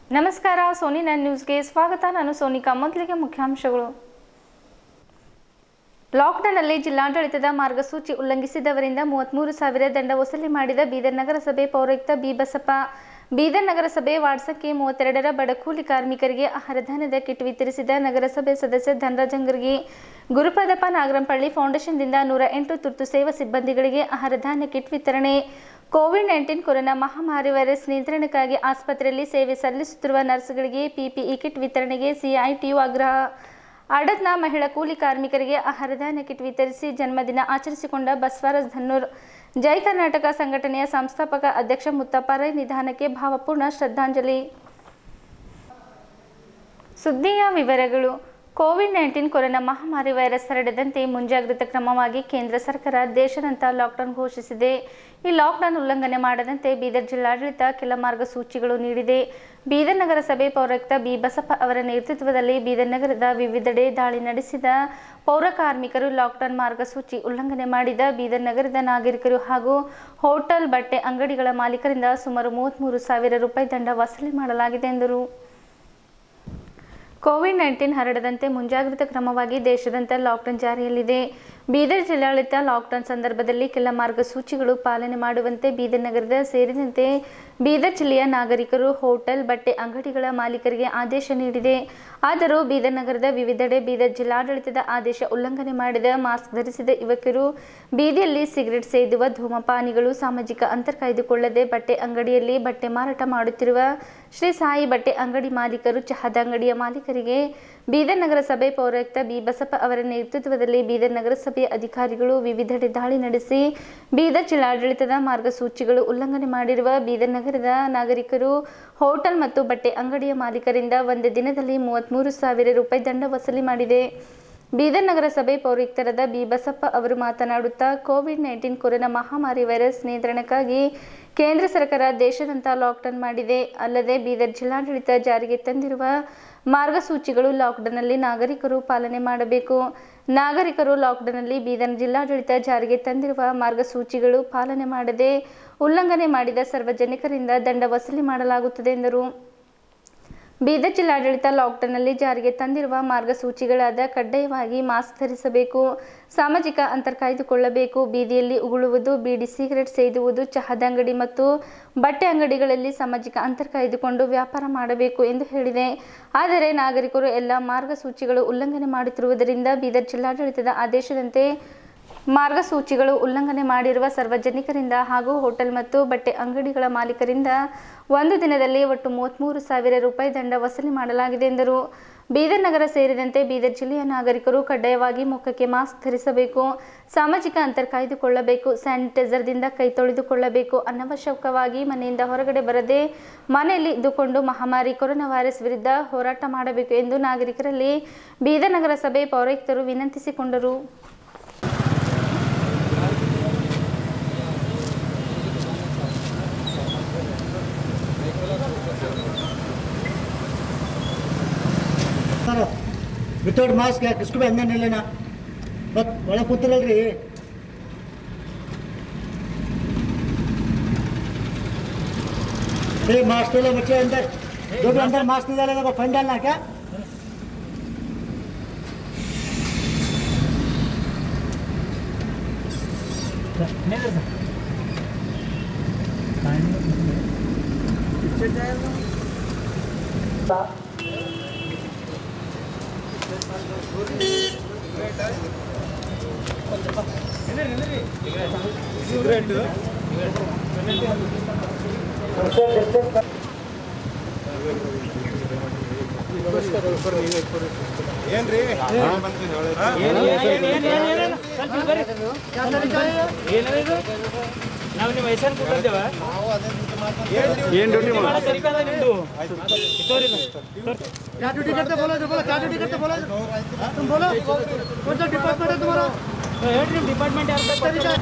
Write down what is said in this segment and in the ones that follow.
ನಮಸ್ಕಾರ Sony nine ನ್ಯೂಸ್ಗೆ ಸ್ವಾಗತ ನಾನು ಸೋನಿಕಾ ಮೊದಲಿಗೆ ಮುಖ್ಯಾಂಶಗಳು ಲಾಕ್ಡೌನ್ನಲ್ಲಿ ಜಿಲ್ಲಾಡಳಿತದ ಮಾರ್ಗಸೂಚಿ ಉಲ್ಲಂಘಿಸಿದವರಿಂದ ಮೂವತ್ಮೂರು ಸಾವಿರ ದಂಡ ವಸೂಲಿ ಮಾಡಿದ ಬೀದರ್ ನಗರಸಭೆ ಪೌರಾಯುಕ್ತ ಬಿ ಬಸಪ್ಪ ಬೀದರ್ ನಗರಸಭೆ ವಾರ್ಡ್ ಸಂಖ್ಯೆ ಮೂವತ್ತೆರಡರ ಬಡಕೂಲಿ ಕಾರ್ಮಿಕರಿಗೆ ಆಹಾರಧಾನ್ಯದ ಕಿಟ್ ವಿತರಿಸಿದ ನಗರಸಭೆ ಸದಸ್ಯ ಧನರಾಜಂಗರ್ಗಿ ಗುರುಪಾದಪ್ಪ ನಾಗರಂಪಳ್ಳಿ ಫೌಂಡೇಶನ್ದಿಂದ ನೂರ ಎಂಟು ತುರ್ತು ಸೇವಾ ಸಿಬ್ಬಂದಿಗಳಿಗೆ ಆಹಾರಧಾನ್ಯ ಕಿಟ್ ವಿತರಣೆ ಕೋವಿಡ್ ನೈನ್ಟೀನ್ ಕೊರೋನಾ ಮಹಾಮಾರಿ ವೈರಸ್ ನಿಯಂತ್ರಣಕ್ಕಾಗಿ ಆಸ್ಪತ್ರೆಯಲ್ಲಿ ಸೇವೆ ಸಲ್ಲಿಸುತ್ತಿರುವ ನರ್ಸ್ಗಳಿಗೆ ಪಿಪಿಇ ಕಿಟ್ ವಿತರಣೆಗೆ ಸಿಐಟಿಯು ಆಗ್ರಹ ಅಡತ್ನ ಮಹಿಳಾ ಕೂಲಿ ಕಾರ್ಮಿಕರಿಗೆ ಆಹಾರಧಾನ್ಯ ಕಿಟ್ ವಿತರಿಸಿ ಜನ್ಮದಿನ ಆಚರಿಸಿಕೊಂಡ ಬಸವರಾಜ್ ಧನ್ನೂರ್ ಜೈ ಕರ್ನಾಟಕ ಸಂಘಟನೆಯ ಸಂಸ್ಥಾಪಕ ಅಧ್ಯಕ್ಷ ಮುತ್ತಪ್ಪ ರೈ ನಿಧಾನಕ್ಕೆ ಭಾವಪೂರ್ಣ ಶ್ರದ್ಧಾಂಜಲಿ ಸುದ್ದಿಯ ವಿವರಗಳು ಕೋವಿಡ್ ನೈನ್ಟೀನ್ ಕೊರೋನಾ ಮಹಾಮಾರಿ ವೈರಸ್ ಹರಡದಂತೆ ಮುಂಜಾಗ್ರತಾ ಕ್ರಮವಾಗಿ ಕೇಂದ್ರ ಸರ್ಕಾರ ದೇಶಾದ್ಯಂತ ಲಾಕ್ಡೌನ್ ಘೋಷಿಸಿದೆ ಈ ಲಾಕ್ಡೌನ್ ಉಲ್ಲಂಘನೆ ಮಾಡದಂತೆ ಬೀದರ್ ಜಿಲ್ಲಾಡಳಿತ ಕೆಲ ಮಾರ್ಗಸೂಚಿಗಳು ನೀಡಿದೆ ಬೀದರ್ ನಗರಸಭೆ ಪೌರಾಯುಕ್ತ ಬಿ ಬಸಪ್ಪ ಅವರ ನೇತೃತ್ವದಲ್ಲಿ ಬೀದರ್ ನಗರದ ವಿವಿಧೆಡೆ ದಾಳಿ ನಡೆಸಿದ ಪೌರ ಕಾರ್ಮಿಕರು ಲಾಕ್ಡೌನ್ ಮಾರ್ಗಸೂಚಿ ಉಲ್ಲಂಘನೆ ಮಾಡಿದ ಬೀದರ್ ನಗರದ ನಾಗರಿಕರು ಹಾಗೂ ಹೋಟೆಲ್ ಬಟ್ಟೆ ಅಂಗಡಿಗಳ ಮಾಲೀಕರಿಂದ ಸುಮಾರು ಮೂವತ್ತ್ಮೂರು ಸಾವಿರ ರೂಪಾಯಿ ದಂಡ ವಸೂಲಿ ಮಾಡಲಾಗಿದೆ ಎಂದರು ಕೋವಿಡ್ ನೈನ್ಟೀನ್ ಹರಡದಂತೆ ಮುಂಜಾಗ್ರತಾ ಕ್ರಮವಾಗಿ ದೇಶಾದ್ಯಂತ ಲಾಕ್ಡೌನ್ ಜಾರಿಯಲ್ಲಿದೆ ಬೀದರ್ ಜಿಲ್ಲಾಡಳಿತ ಲಾಕ್ಡೌನ್ ಸಂದರ್ಭದಲ್ಲಿ ಕೆಲ ಮಾರ್ಗಸೂಚಿಗಳು ಪಾಲನೆ ಮಾಡುವಂತೆ ಬೀದರ್ ನಗರದ ಸೇರಿದಂತೆ ಬೀದರ್ ಜಿಲ್ಲೆಯ ನಾಗರಿಕರು ಹೋಟೆಲ್ ಬಟ್ಟೆ ಅಂಗಡಿಗಳ ಮಾಲೀಕರಿಗೆ ಆದೇಶ ನೀಡಿದೆ ಆದರೂ ಬೀದರ್ ನಗರದ ವಿವಿಧೆಡೆ ಬೀದರ್ ಜಿಲ್ಲಾಡಳಿತದ ಆದೇಶ ಉಲ್ಲಂಘನೆ ಮಾಡಿದ ಮಾಸ್ಕ್ ಧರಿಸಿದ ಯುವಕರು ಬೀದಿಯಲ್ಲಿ ಸಿಗರೆಟ್ ಸೇದುವ ಧೂಮಪಾನಿಗಳು ಸಾಮಾಜಿಕ ಅಂತರ ಕಾಯ್ದುಕೊಳ್ಳದೆ ಬಟ್ಟೆ ಅಂಗಡಿಯಲ್ಲಿ ಬಟ್ಟೆ ಮಾರಾಟ ಮಾಡುತ್ತಿರುವ ಶ್ರೀ ಸಾಯಿ ಬಟ್ಟೆ ಅಂಗಡಿ ಮಾಲೀಕರು ಚಹಾದ ಅಂಗಡಿಯ ಮಾಲೀಕರಿಗೆ ಬೀದರ್ ನಗರಸಭೆ ಪೌರಾಯುಕ್ತ ಬಿ ಬಸಪ್ಪ ಅವರ ನೇತೃತ್ವದಲ್ಲಿ ಬೀದರ್ ನಗರಸಭೆಯ ಅಧಿಕಾರಿಗಳು ವಿವಿಧೆಡೆ ದಾಳಿ ನಡೆಸಿ ಬೀದರ್ ಜಿಲ್ಲಾಡಳಿತದ ಮಾರ್ಗಸೂಚಿಗಳು ಉಲ್ಲಂಘನೆ ಮಾಡಿರುವ ಬೀದರ್ ನಗರದ ನಾಗರಿಕರು ಹೋಟೆಲ್ ಮತ್ತು ಬಟ್ಟೆ ಅಂಗಡಿಯ ಮಾಲೀಕರಿಂದ ಒಂದು ದಿನದಲ್ಲಿ ಮೂವತ್ತ್ಮೂರು ಸಾವಿರ ರೂಪಾಯಿ ದಂಡ ವಸೂಲಿ ಮಾಡಿದೆ ಬೀದರ್ ನಗರಸಭೆ ಪೌರಾಯುಕ್ತರಾದ ಬಿ ಬಸಪ್ಪ ಅವರು ಮಾತನಾಡುತ್ತಾ ಕೋವಿಡ್ ನೈನ್ಟೀನ್ ಕೊರೋನಾ ಮಹಾಮಾರಿ ವೈರಸ್ ನಿಯಂತ್ರಣಕ್ಕಾಗಿ ಕೇಂದ್ರ ಸರ್ಕಾರ ದೇಶಾದ್ಯಂತ ಲಾಕ್ಡೌನ್ ಮಾಡಿದೆ ಅಲ್ಲದೆ ಬೀದರ್ ಜಿಲ್ಲಾಡಳಿತ ಜಾರಿಗೆ ತಂದಿರುವ ಮಾರ್ಗಸೂಚಿಗಳು ಲಾಕ್ಡೌನ್ನಲ್ಲಿ ನಾಗರಿಕರು ಪಾಲನೆ ಮಾಡಬೇಕು ನಾಗರಿಕರು ಲಾಕ್ಡೌನ್ನಲ್ಲಿ ಬೀದರ್ ಜಿಲ್ಲಾಡಳಿತ ಜಾರಿಗೆ ತಂದಿರುವ ಮಾರ್ಗಸೂಚಿಗಳು ಪಾಲನೆ ಮಾಡದೆ ಉಲ್ಲಂಘನೆ ಮಾಡಿದ ಸಾರ್ವಜನಿಕರಿಂದ ದಂಡ ವಸೂಲಿ ಮಾಡಲಾಗುತ್ತದೆ ಎಂದರು ಬೀದರ್ ಜಿಲ್ಲಾಡಳಿತ ಲಾಕ್ಡೌನ್ನಲ್ಲಿ ಜಾರಿಗೆ ತಂದಿರುವ ಮಾರ್ಗಸೂಚಿಗಳಾದ ಕಡ್ಡಾಯವಾಗಿ ಮಾಸ್ಕ್ ಧರಿಸಬೇಕು ಸಾಮಾಜಿಕ ಅಂತರ ಕಾಯ್ದುಕೊಳ್ಳಬೇಕು ಬೀದಿಯಲ್ಲಿ ಉಗುಳುವುದು ಬೀಡಿ ಸಿಗರೆಟ್ ಸೇದುವುದು ಚಹಾದ ಅಂಗಡಿ ಮತ್ತು ಬಟ್ಟೆ ಅಂಗಡಿಗಳಲ್ಲಿ ಸಾಮಾಜಿಕ ಅಂತರ ಕಾಯ್ದುಕೊಂಡು ವ್ಯಾಪಾರ ಮಾಡಬೇಕು ಎಂದು ಹೇಳಿದೆ ಆದರೆ ನಾಗರಿಕರು ಎಲ್ಲ ಮಾರ್ಗಸೂಚಿಗಳು ಉಲ್ಲಂಘನೆ ಮಾಡುತ್ತಿರುವುದರಿಂದ ಬೀದರ್ ಜಿಲ್ಲಾಡಳಿತದ ಆದೇಶದಂತೆ ಮಾರ್ಗಸೂಚಿಗಳು ಉಲ್ಲಂಘನೆ ಮಾಡಿರುವ ಸಾರ್ವಜನಿಕರಿಂದ ಹಾಗೂ ಹೋಟೆಲ್ ಮತ್ತು ಬಟ್ಟೆ ಅಂಗಡಿಗಳ ಮಾಲೀಕರಿಂದ ಒಂದು ದಿನದಲ್ಲಿ ಒಟ್ಟು ಮೂವತ್ತ್ಮೂರು ಸಾವಿರ ರೂಪಾಯಿ ದಂಡ ವಸೂಲಿ ಮಾಡಲಾಗಿದೆ ಎಂದರು ಬೀದರ್ ನಗರ ಸೇರಿದಂತೆ ಬೀದರ್ ಜಿಲ್ಲೆಯ ನಾಗರಿಕರು ಕಡ್ಡಾಯವಾಗಿ ಮುಖಕ್ಕೆ ಮಾಸ್ಕ್ ಧರಿಸಬೇಕು ಸಾಮಾಜಿಕ ಅಂತರ ಕಾಯ್ದುಕೊಳ್ಳಬೇಕು ಸ್ಯಾನಿಟೈಸರ್ದಿಂದ ಕೈ ತೊಳೆದುಕೊಳ್ಳಬೇಕು ಅನವಶ್ಯಕವಾಗಿ ಮನೆಯಿಂದ ಹೊರಗಡೆ ಬರದೆ ಮನೆಯಲ್ಲಿ ಇದ್ದುಕೊಂಡು ಮಹಾಮಾರಿ ಕೊರೋನಾ ವೈರಸ್ ವಿರುದ್ಧ ಹೋರಾಟ ಮಾಡಬೇಕು ಎಂದು ನಾಗರಿಕರಲ್ಲಿ ಬೀದರ್ ನಗರಸಭೆ ಪೌರಾಯುಕ್ತರು ವಿನಂತಿಸಿಕೊಂಡರು ಸರ್ ವಿತೌಟ್ ಮಾಸ್ಕ್ ಯಾಕೆ ಇಷ್ಟು ಹಂಗೆ ನಿಲ್ಲಣ ಬಟ್ ಒಳಗೆ ಕೂತಿರಲ್ರಿ ए मास्क ले बच्चे अंदर जो भी अंदर मास्क नहीं डालेगा वो फंड डालना क्या ನಾವು ನಿಮ್ಮ ಹೆಸರು ಕೊಟ್ಟಿದ್ದೇವ ಏನ್ ಡ್ಯೂಟಿ ಭಾಳ ತರೀಕಾದ ನಿಮ್ದು ತೋರಿಲ್ಲ क्या ड्यूटी करते बोलो जो बोलो क्या ड्यूटी करते बोलो तुम बोलो कौन सा डिपार्टमेंट है तुम्हारा ಹೇಳ್ರಿ ನಿಮ್ಮ ಡಿಪಾರ್ಟ್ಮೆಂಟ್ ಯಾರು तरीका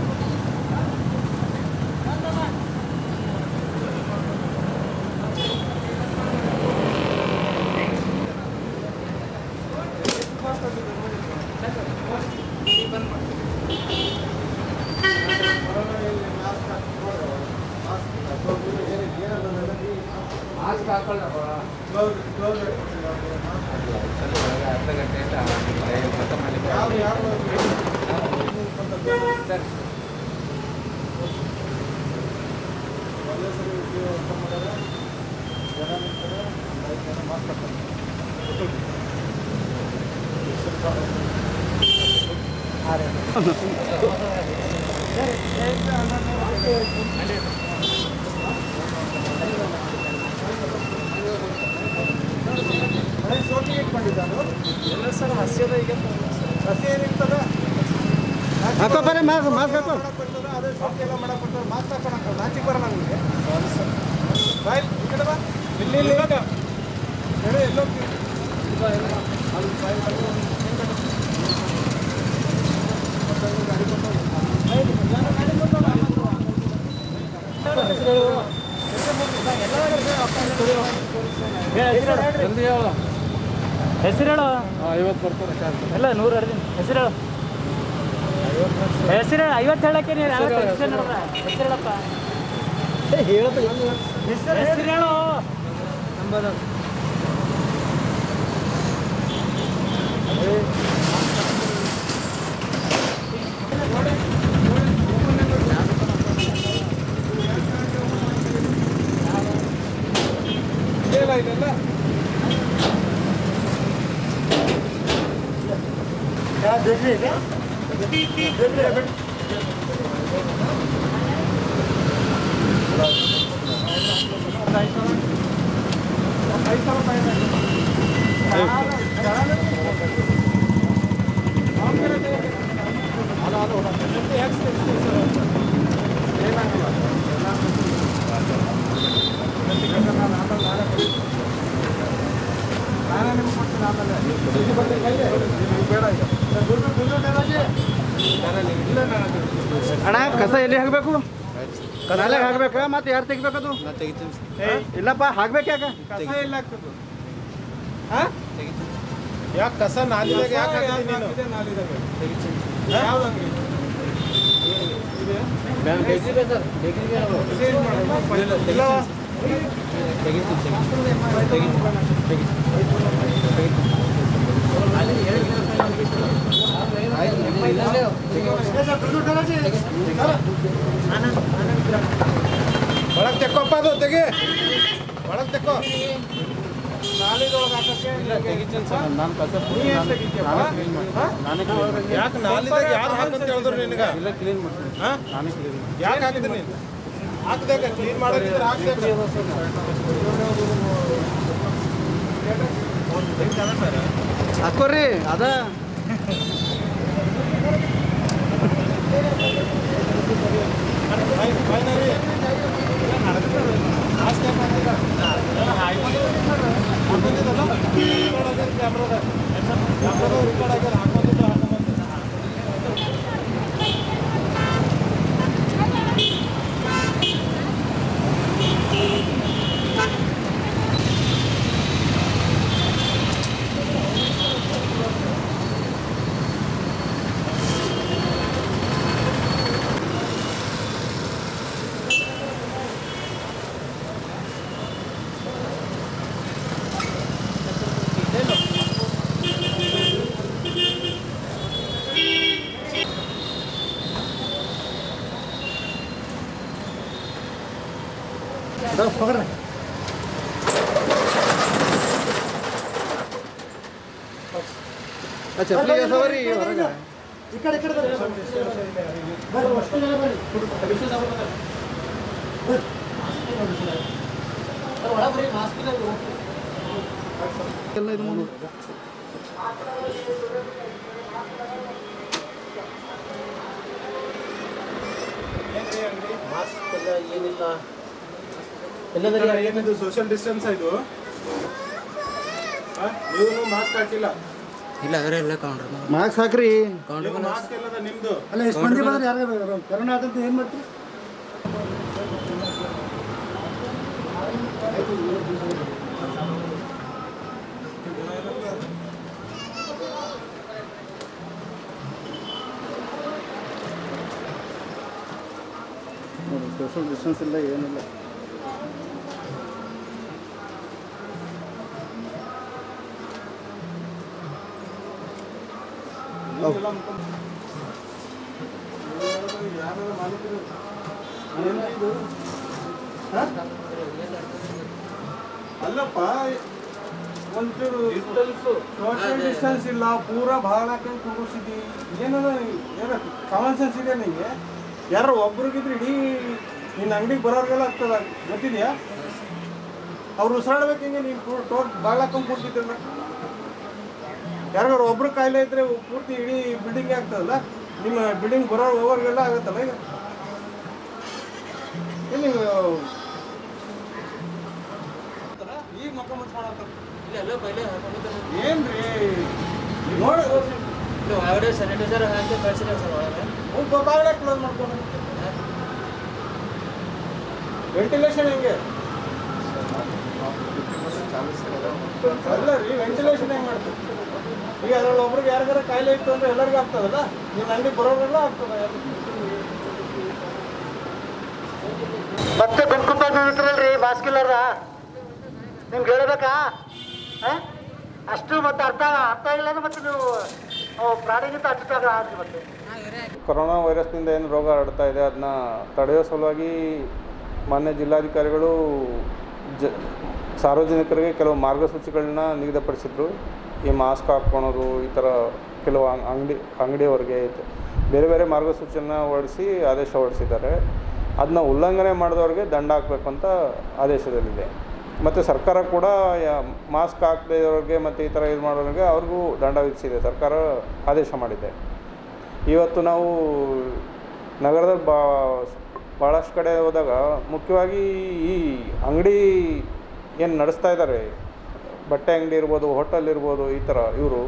ಮಾಸ್ಕ್ ಹಾಕೊಳ್ಳ ಅರ್ಧ ಗಂಟೆಯಿಂದ ಮತ್ತೆ ಮನೆ ಸರ್ ಹಾಕೋ ಬರೀ ಮಾಸ್ಕ್ ಮಾಸ್ಕ್ ಹಾಕೋ ಜಲ್ದಿ ಹೇಳು ಹೆಸರು ಹೇಳು ಐವತ್ತು ಬರ್ತಾರೆ ಎಲ್ಲ ನೂರು ಹಿಡ್ದೀನಿ ಹೆಸರು ಹೇಳು ಹೆಸರು ಹೇಳು ಐವತ್ತು ಹೇಳಕ್ಕೆ ನೀನು ಹೆಸರು ಹೇಳಪ್ಪ ಹೆಸರು ಹೇಳು क्या देख रही है क्या देख रही है बेटी ಅಣ್ಣ ಕಸ ಎಲ್ಲಿ ಹಾಕಬೇಕು ನಾಲೆಗೆ ಹಾಕ್ಬೇಕಾ ಮತ್ತೆ ಯಾರು ತೆಗಿಬೇಕದು ನಾ ತೆಗಿತೀನಿ ಇಲ್ಲಪ್ಪ ಹಾಕ್ಬೇಕು ಯಾಕೆ ಕಸ ಎಲ್ಲ ಆಗ್ತದೆ ಯಾಕೆ ಕಸ ನಾಲಿದಾಗ ಯಾಕೆ ಹಾಕಿದೆ ನೀನು ಯಾವ್ದು ಅಂಗಡಿ ಸೇಲ್ ಮಾಡು. ಇಲ್ಲವ? ಒಳಗೆ ತೆಕ್ಕೊಪ್ಪ ಅದು ತೆಗಿ ಒಳಗೆ ತೆಕ್ಕೋ ನಾಲಿದೊಳಗೆ ಹಾಕಕ್ಕೆ ನಾನು ಕಸ ನೀ ಏನ್ ತೆಗಿತೀಯಪ್ಪ? ಹಾ? ಯಾಕೆ ನಾಲಿದಾಗ ಯಾರು ಹಾಕಂತ ಹೇಳಿದ್ರು ನಿನಗ ಇಲ್ಲ ಕ್ಲೀನ್ ಮಾಡ್ತೀನಿ ಹಾ? ನಾನೇ ಕ್ಲೀನ್ ಯಾಕೆ ಹಾಕಿದ್ರಿ ನೀನು ಹಾಕ್ದಾಗ ಕ್ಲೀನ್ ಮಾಡೋದಿದ್ರೆ ಹಾಕ್ದಾಗ ಹಾಕೋರಿ ಅದ ಪಕಡ್ರಿ ಚಪ್ಪಲಿ ಎಸವರಿ ಹೊರಗೆ ಈ ಕಡೆ ಈ ಕಡೆ ಬರ್ರಿ ಬರ್ರಿ ಅಷ್ಟು ಜನ ಬರ್ರಿ ಎಲ್ಲ ಇದು ಮಾಡು. ಏನಿದು ಸೋಷಿಯಲ್ ಡಿಸ್ಟೆನ್ಸ್ ಇದು ನೀವು ಮಾಸ್ಕ್ ಹಾಕಿಲ್ಲ ಇಲ್ಲ ಅದರೆಲ್ಲ ಕೌಂಟ್ರ್ ಮಾಸ್ಕ್ ಹಾಕ್ರಿ ಮಾಸ್ಕ್ ಎಲ್ಲದ ನಿಮ್ದು ಅಲ್ಲ ಎಷ್ಟು ಮಂದಿ ಬಂದ್ರೆ ಯಾರು ಕರೋನಾ ಆದಂತ ಏನು ಮಾಡ್ತೀರಿ ಸೋಷಿಯಲ್ ಡಿಸ್ಟೆನ್ಸ್ ಇಲ್ಲ ಏನಿಲ್ಲ ಅಲ್ಲಪ್ಪ ಒಂಚೂರು ಸೋಷಿಯಲ್ ಡಿಸ್ಟೆನ್ಸ್ ಇಲ್ಲ ಪೂರಾ ಭಾಳ ಹಾಕೊಂಡು ಕೂರಿಸಿದ್ವಿ ಏನೋ ಏನೋ ಕಾಮನ್ ಸೆನ್ಸ್ ಇದೆ ನಿಂಗೆ ಯಾರು ಒಬ್ರಿಗಿದ್ರೆ ಇಡೀ ನಿನ್ನ ಅಂಗಡಿಗೆ ಬರೋರಿಗೆಲ್ಲ ಆಗ್ತದ ಗೊತ್ತಿದೆಯಾ ಅವ್ರು ಉಸಿರಾಡ್ಬೇಕು ಹಿಂಗೆ ನೀನು ಟೋಟ್ ಭಾಳ ಹಾಕೊಂಡು ಕೂರ್ತಿದ್ರಲ್ಲ ಯಾರಿಗಾರು ಒಬ್ರು ಕಾಯಿಲೆ ಇದ್ರೆ ಪೂರ್ತಿ ಇಡೀ ಬಿಲ್ಡಿಂಗ್ ಆಗ್ತದಲ್ಲ ನಿಮ್ಮ ಬಿಲ್ಡಿಂಗ್ ಬರೋ ಹೋಗೋರಿಗೆಲ್ಲ ಆಗತ್ತಲ್ಲ ಈಗ ಇಲ್ಲಿ ಈಗ ಮಕ್ಕ ಮುಚ್ಕೊಳತ್ತ ಇಲ್ಲ ಪೈಲೆ ಹಾಕೊಂಡಿದ್ದಾರೆ ಏನ್ರಿ ನೋಡ ಇಲ್ಲ ಒಳಗಡೆ ಸ್ಯಾನಿಟೈಸರ್ ಹಾಕಿ ಕಳ್ಸಿದ್ದಾರೆ ಸರ್ ಒಳಗೆ ಬಾಗಿಲ ಕ್ಲೋಸ್ ಮಾಡ್ಕೊಂಡು ವೆಂಟಿಲೇಷನ್ ಹೆಂಗೆ ಅಲ್ಲ ರೀ ವೆಂಟಿಲೇಷನ್ ಹೆಂಗೆ ಮಾಡ್ತೀವಿ ಈಗ ಅದ್ರಲ್ಲಿ ಒಬ್ರಿಗೆ ಯಾರಿಗಾರ ಕಾಯಿಲೆ ಇತ್ತು ಅಂದ್ರೆ ಎಲ್ಲರಿಗೂ ಆಗ್ತದಲ್ಲ ನೀನು ಅಂಗಡಿ ಬರೋರೆಲ್ಲ ಆಗ್ತದ ಮತ್ತೆ ಬೆನ್ಕುಂಬ ನಿಂತಿರಲ್ರಿ ಬಾಸ್ಕಿಲ್ಲರ ನಿಮ್ಗೆ ಹೇಳ್ಬೇಕಾ ಆ? ಅಷ್ಟು ಮತ್ತೆ ಅರ್ಥ ಅರ್ಥ ಇಲ್ಲ ಅಂದ್ರೆ ಮತ್ತೆ ನೀವು ಅವು ಪ್ರಾಣಿಗಿಂತ ಹಚ್ಚಾಗ ಆದ್ರಿ ಮತ್ತೆ ಕೊರೋನಾ ವೈರಸ್ನಿಂದ ಏನು ರೋಗ ಹರಡ್ತಾ ಇದೆ ಅದನ್ನ ತಡೆಯೋ ಸಲುವಾಗಿ ಮಾನ್ಯ ಜಿಲ್ಲಾಧಿಕಾರಿಗಳು ಜ ಸಾರ್ವಜನಿಕರಿಗೆ ಕೆಲವು ಮಾರ್ಗಸೂಚಿಗಳನ್ನ ನಿಗದಿಪಡಿಸಿದ್ರು ಈ ಮಾಸ್ಕ್ ಹಾಕ್ಕೊಳೋದು ಈ ಥರ ಕೆಲವು ಅಂಗ್- ಅಂಗಡಿ ಅಂಗಡಿಯವರಿಗೆ ಬೇರೆ ಬೇರೆ ಮಾರ್ಗಸೂಚಿಯನ್ನು ಹೊರಡಿಸಿ ಆದೇಶ ಹೊರಡಿಸಿದ್ದಾರೆ ಅದನ್ನ ಉಲ್ಲಂಘನೆ ಮಾಡಿದವ್ರಿಗೆ ದಂಡ ಹಾಕಬೇಕು ಅಂತ ಆದೇಶದಲ್ಲಿದೆ ಮತ್ತು ಸರ್ಕಾರ ಕೂಡ ಯಾ- ಮಾಸ್ಕ್ ಹಾಕದೇ ಇರೋರಿಗೆ ಮತ್ತು ಈ ಥರ ಇದು ಮಾಡೋರಿಗೆ ಅವ್ರಿಗೂ ದಂಡ ವಿಧಿಸಿದೆ ಸರ್ಕಾರ ಆದೇಶ ಮಾಡಿದೆ ಇವತ್ತು ನಾವು ನಗರದ ಬಾ ಭಾಳಷ್ಟು ಕಡೆ ಹೋದಾಗ ಮುಖ್ಯವಾಗಿ ಈ ಅಂಗಡಿ ಏನು ನಡೆಸ್ತಾ ಇದ್ದಾರೆ ಬಟ್ಟೆ ಅಂಗಡಿ ಇರ್ಬೋದು ಹೋಟೆಲ್ ಇರ್ಬೋದು ಈ ಥರ ಇವರು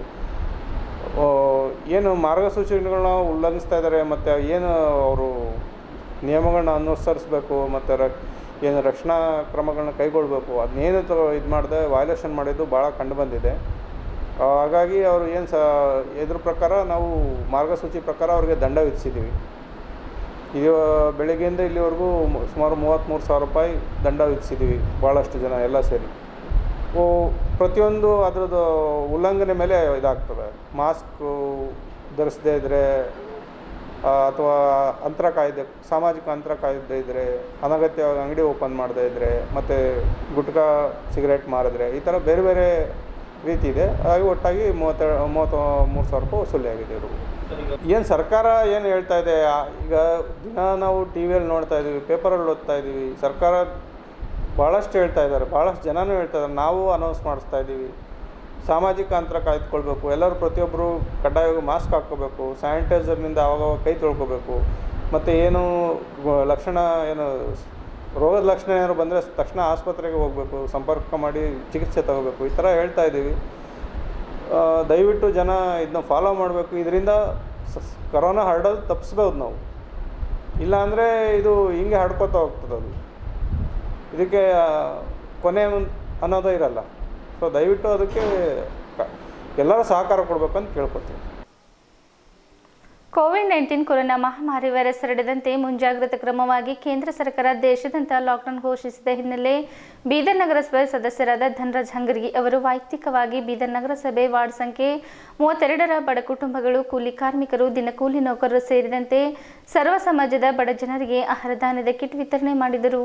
ಏನು ಮಾರ್ಗಸೂಚಿಗಳನ್ನ ಉಲ್ಲಂಘಿಸ್ತಾ ಇದ್ದಾರೆ ಮತ್ತು ಏನು ಅವರು ನಿಯಮಗಳನ್ನ ಅನುಸರಿಸಬೇಕು ಮತ್ತು ರ ಏನು ರಕ್ಷಣಾ ಕ್ರಮಗಳನ್ನ ಕೈಗೊಳ್ಳಬೇಕು ಅದನ್ನೇನು ಇದು ಮಾಡದೆ ವೈಲೇಷನ್ ಮಾಡಿದ್ದು ಭಾಳ ಕಂಡುಬಂದಿದೆ ಹಾಗಾಗಿ ಅವರು ಏನು ಸ ಇದ್ರ ಪ್ರಕಾರ ನಾವು ಮಾರ್ಗಸೂಚಿ ಪ್ರಕಾರ ಅವ್ರಿಗೆ ದಂಡ ವಿಧಿಸಿದ್ದೀವಿ ಇದು ಬೆಳಗ್ಗೆಯಿಂದ ಇಲ್ಲಿವರೆಗೂ ಮು- ಸುಮಾರು ಮೂವತ್ತ್ಮೂರು ಸಾವಿರ ರೂಪಾಯಿ ದಂಡ ವಿಧಿಸಿದ್ದೀವಿ ಭಾಳಷ್ಟು ಜನ ಎಲ್ಲ ಸೇರಿ ಓ ಪ್ರತಿಯೊಂದು ಅದರದ್ದು ಉಲ್ಲಂಘನೆ ಮೇಲೆ ಇದಾಗ್ತದೆ ಮಾಸ್ಕು ಧರಿಸದೇ ಇದ್ದರೆ ಅಥವಾ ಅಂತರ ಕಾಯ್ದೆ ಸಾಮಾಜಿಕ ಅಂತರ ಕಾಯ್ದೆ ಇದ್ದರೆ ಅನಗತ್ಯವಾಗಿ ಅಂಗಡಿ ಓಪನ್ ಮಾಡದೇ ಇದ್ದರೆ ಮತ್ತು ಗುಟ್ಕಾ ಸಿಗರೇಟ್ ಮಾರಿದ್ರೆ ಈ ಥರ ಬೇರೆ ಬೇರೆ ರೀತಿ ಇದೆ ಹಾಗಾಗಿ ಒಟ್ಟಾಗಿ ಮೂವತ್ತೆರಡು ಮೂವತ್ತು ಮೂರು ಸಾವಿರ ರೂಪಾಯಿ ವಸೂಲಿ ಆಗಿದೆ ಇವರು ಏನು ಸರ್ಕಾರ ಏನು ಹೇಳ್ತಾ ಇದೆ ಆ- ಈಗ ದಿನ ನಾವು ಟಿ ವಿಯಲ್ಲಿ ನೋಡ್ತಾ ಇದ್ದೀವಿ ಪೇಪರಲ್ಲಿ ಓದ್ತಾ ಇದ್ದೀವಿ ಸರ್ಕಾರ ಭಾಳಷ್ಟು ಹೇಳ್ತಾ ಇದ್ದಾರೆ ಭಾಳಷ್ಟು ಜನನೂ ಹೇಳ್ತಾ ಇದ್ದಾರೆ ನಾವು ಅನೌನ್ಸ್ ಮಾಡಿಸ್ತಾ ಇದ್ದೀವಿ ಸಾಮಾಜಿಕ ಅಂತರ ಕಾಯ್ದುಕೊಳ್ಬೇಕು ಎಲ್ಲರೂ ಪ್ರತಿಯೊಬ್ಬರು ಕಡ್ಡಾಯವಾಗಿ ಮಾಸ್ಕ್ ಹಾಕ್ಕೋಬೇಕು ಸ್ಯಾನಿಟೈಸರ್ನಿಂದ ಆವಾಗವಾಗ ಕೈ ತೊಳ್ಕೊಬೇಕು ಮತ್ತು ಏನು ಗ- ಲಕ್ಷಣ ಏನು ರೋಗದ ಲಕ್ಷಣ ಏನಾದ್ರು ಬಂದರೆ ತಕ್ಷಣ ಆಸ್ಪತ್ರೆಗೆ ಹೋಗಬೇಕು ಸಂಪರ್ಕ ಮಾಡಿ ಚಿಕಿತ್ಸೆ ತಗೋಬೇಕು ಈ ಥರ ಹೇಳ್ತಾ ಇದ್ದೀವಿ ಆ, ದಯವಿಟ್ಟು ಜನ ಇದನ್ನ ಫಾಲೋ ಮಾಡಬೇಕು ಇದರಿಂದ ಕರೋನಾ ಹರಡೋದು ತಪ್ಪಿಸ್ಬೋದು ನಾವು ಇಲ್ಲಾಂದರೆ ಇದು ಹಿಂಗೆ ಹಡ್ಕೋತಾ ಹೋಗ್ತದೆ ಅದು ಇದಕ್ಕೆ ಆ, ಕೊನೆ ಮುನ್- ಅನ್ನೋದೇ ಇರಲ್ಲ ಸೊ ದಯವಿಟ್ಟು ಅದಕ್ಕೆ ಕ- ಎಲ್ಲರೂ ಸಹಕಾರ ಕೊಡಬೇಕು ಅಂತ ಕೇಳ್ಕೊತೀನಿ ಕೋವಿಡ್ ನೈನ್ಟೀನ್ ಕೊರೋನಾ ಮಹಾಮಾರಿ ವೈರಸ್ ಹರಡದಂತೆ ಮುಂಜಾಗ್ರತಾ ಕ್ರಮವಾಗಿ ಕೇಂದ್ರ ಸರ್ಕಾರ ದೇಶಾದ್ಯಂತ ಲಾಕ್ಡೌನ್ ಘೋಷಿಸಿದ ಹಿನ್ನೆಲೆ ಬೀದರ್ ನಗರಸಭೆ ಸದಸ್ಯರಾದ ಧನರಾಜ್ ಹಂಗರ್ಗಿ ಅವರು ವೈಯಕ್ತಿಕವಾಗಿ ಬೀದರ್ ನಗರಸಭೆ ವಾರ್ಡ್ ಸಂಖ್ಯೆ ಮೂವತ್ತೆರಡರ ಬಡ ಕುಟುಂಬಗಳು ಕೂಲಿ ಕಾರ್ಮಿಕರು ದಿನಕೂಲಿ ನೌಕರರು ಸೇರಿದಂತೆ ಸರ್ವ ಸಮಾಜದ ಬಡ ಜನರಿಗೆ ಆಹಾರ ಧಾನ್ಯದ ಕಿಟ್ ವಿತರಣೆ ಮಾಡಿದರು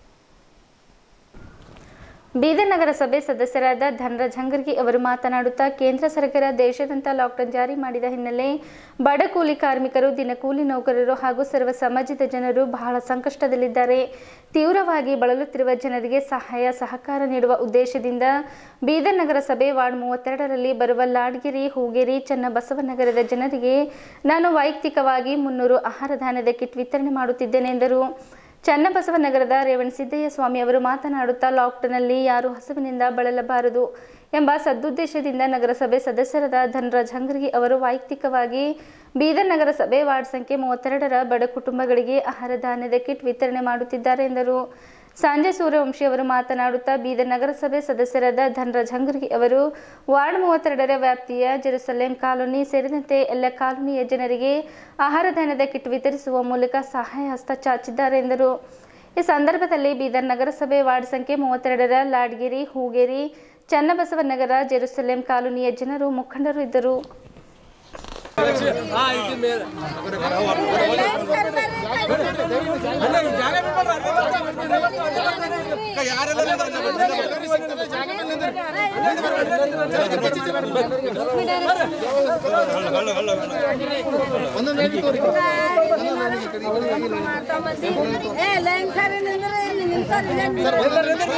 ಬೀದರ್ ನಗರಸಭೆ ಸದಸ್ಯರಾದ ಧನರಾಜ್ ಹಂಗರ್ಗಿ ಅವರು ಮಾತನಾಡುತ್ತಾ ಕೇಂದ್ರ ಸರ್ಕಾರ ದೇಶಾದ್ಯಂತ ಲಾಕ್ಡೌನ್ ಜಾರಿ ಮಾಡಿದ ಹಿನ್ನೆಲೆ ಬಡ ಕೂಲಿ ಕಾರ್ಮಿಕರು ದಿನಕೂಲಿ ನೌಕರರು ಹಾಗೂ ಸರ್ವ ಸಮಾಜದ ಜನರು ಬಹಳ ಸಂಕಷ್ಟದಲ್ಲಿದ್ದಾರೆ ತೀವ್ರವಾಗಿ ಬಳಲುತ್ತಿರುವ ಜನರಿಗೆ ಸಹಾಯ ಸಹಕಾರ ನೀಡುವ ಉದ್ದೇಶದಿಂದ ಬೀದರ್ ನಗರಸಭೆ ವಾರ್ಡ್ ಮೂವತ್ತೆರಡರಲ್ಲಿ ಬರುವ ಲಾಡ್ಗಿರಿ ಹೂಗೇರಿ ಚನ್ನಬಸವನಗರದ ಜನರಿಗೆ ನಾನು ವೈಯಕ್ತಿಕವಾಗಿ ಮುನ್ನೂರು ಆಹಾರ ಧಾನ್ಯದ ಕಿಟ್ ವಿತರಣೆ ಮಾಡುತ್ತಿದ್ದೇನೆ ಎಂದರು ಚನ್ನಬಸವನಗರದ ರೇವಣಸಿದ್ದಯ್ಯ ಸ್ವಾಮಿ ಅವರು ಮಾತನಾಡುತ್ತಾ ಲಾಕ್ಡೌನ್ನಲ್ಲಿ ಯಾರು ಹಸುವಿನಿಂದ ಬಳಲಬಾರದು ಎಂಬ ಸದುದ್ದೇಶದಿಂದ ನಗರಸಭೆ ಸದಸ್ಯರಾದ ಧನರಾಜ್ ಹಂಗರ್ಗಿ ಅವರು ವೈಯಕ್ತಿಕವಾಗಿ ಬೀದರ್ ನಗರಸಭೆ ವಾರ್ಡ್ ಸಂಖ್ಯೆ ಮೂವತ್ತೆರಡರ ಬಡ ಕುಟುಂಬಗಳಿಗೆ ಆಹಾರ ಧಾನ್ಯದ ಕಿಟ್ ವಿತರಣೆ ಮಾಡುತ್ತಿದ್ದಾರೆ ಎಂದರು ಸಂಜೆ ಸೂರ್ಯವಂಶಿ ಅವರು ಮಾತನಾಡುತ್ತಾ ಬೀದರ್ ನಗರಸಭೆ ಸದಸ್ಯರಾದ ಧನರಾಜ್ ಹಂಗರ್ಗಿ ಅವರು ವಾರ್ಡ್ ಮೂವತ್ತೆರಡರ ವ್ಯಾಪ್ತಿಯ ಜೆರುಸಲೇಂ ಕಾಲೋನಿ ಸೇರಿದಂತೆ ಎಲ್ಲ ಕಾಲೋನಿಯ ಜನರಿಗೆ ಆಹಾರ ಧಾನ್ಯದ ಕಿಟ್ ವಿತರಿಸುವ ಮೂಲಕ ಸಹಾಯ ಹಸ್ತ ಚಾಚಿದ್ದಾರೆ ಎಂದರು ಈ ಸಂದರ್ಭದಲ್ಲಿ ಬೀದರ್ ನಗರಸಭೆ ವಾರ್ಡ್ ಸಂಖ್ಯೆ ಮೂವತ್ತೆರಡರ ಲಾಡ್ಗಿರಿ ಹೂಗೇರಿ ಚನ್ನಬಸವನಗರ ಜೆರುಸಲೇಂ ಕಾಲೋನಿಯ ಜನರು ಮುಖಂಡರು ಇದ್ದರು ಏ ಲೈನ್ ಖಾರಿ ನಿಂದ್ರೆ ಇಲ್ಲಿ ನಿಂತಾರೆ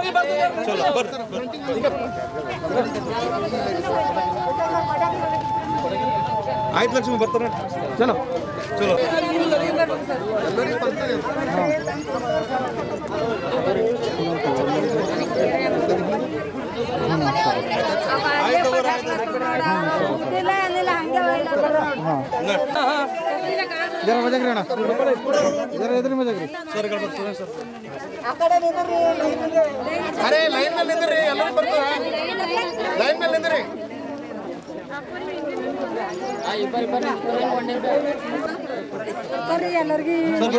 ಆಯ್ತು ಲಕ್ಷ್ಮಿ ಬರ್ತಾರೆ ಚಲೋ ಚಲೋ ಇಲ್ಲ ಅಲ್ಲಿಲ್ಲ ಹಂಗೆ ಜರ ಮಜಾಗ್ರಿ ಅಣ್ಣ ಜರ ಎದ್ರಿ ಮಜಾಗ್ರಿ ಆ ಕಡೆ ನಿಂದ್ರಿ ಅರೆ ಲೈನ್ ಮೇಲೆ ನಿಂದ್ರಿ ಎಲ್ಲರೂ ಬರ್ತಾರ ಲೈನ್ ಮೇಲೆ ನಿಂದ್ರಿ ಬರ್ರಿ ಎಲ್ಲರಿಗೂ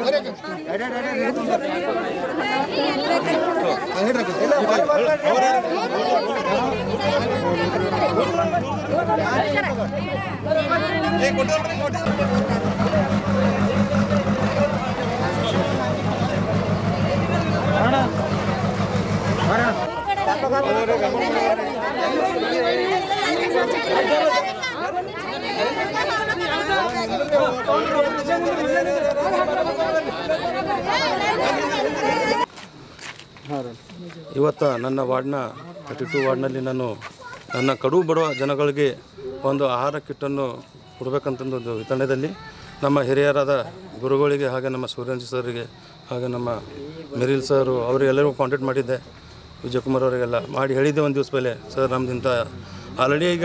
ಇವತ್ತು ನನ್ನ ವಾರ್ಡ್ನ ತರ್ಟಿ ಟು ವಾರ್ಡ್ನಲ್ಲಿ ನಾನು ನನ್ನ ಕಡು ಬಡವ ಜನಗಳಿಗೆ ಒಂದು ಆಹಾರ ಕಿಟ್ಟನ್ನು ಕೊಡಬೇಕಂತಂದು ಒಂದು ವಿತರಣೆಯಲ್ಲಿ ನಮ್ಮ ಹಿರಿಯರಾದ ಗುರುಗಳಿಗೆ ಹಾಗೆ ನಮ್ಮ ಸೂರ್ಯಂಜಿ ಸರ್ಗೆ ಹಾಗೆ ನಮ್ಮ ಮೆರಿಲ್ ಸರು ಅವರಿಗೆಲ್ಲರಿಗೂ ಕಾಂಟ್ಯಾಕ್ಟ್ ಮಾಡಿದ್ದೆ ವಿಜಯಕುಮಾರ್ ಅವರಿಗೆಲ್ಲ ಮಾಡಿ ಹೇಳಿದ್ದೆ ಒಂದು ದಿವಸ ಮೇಲೆ ಸರ್ ನಮ್ದಿಂತ ಆಲ್ರೆಡಿ ಈಗ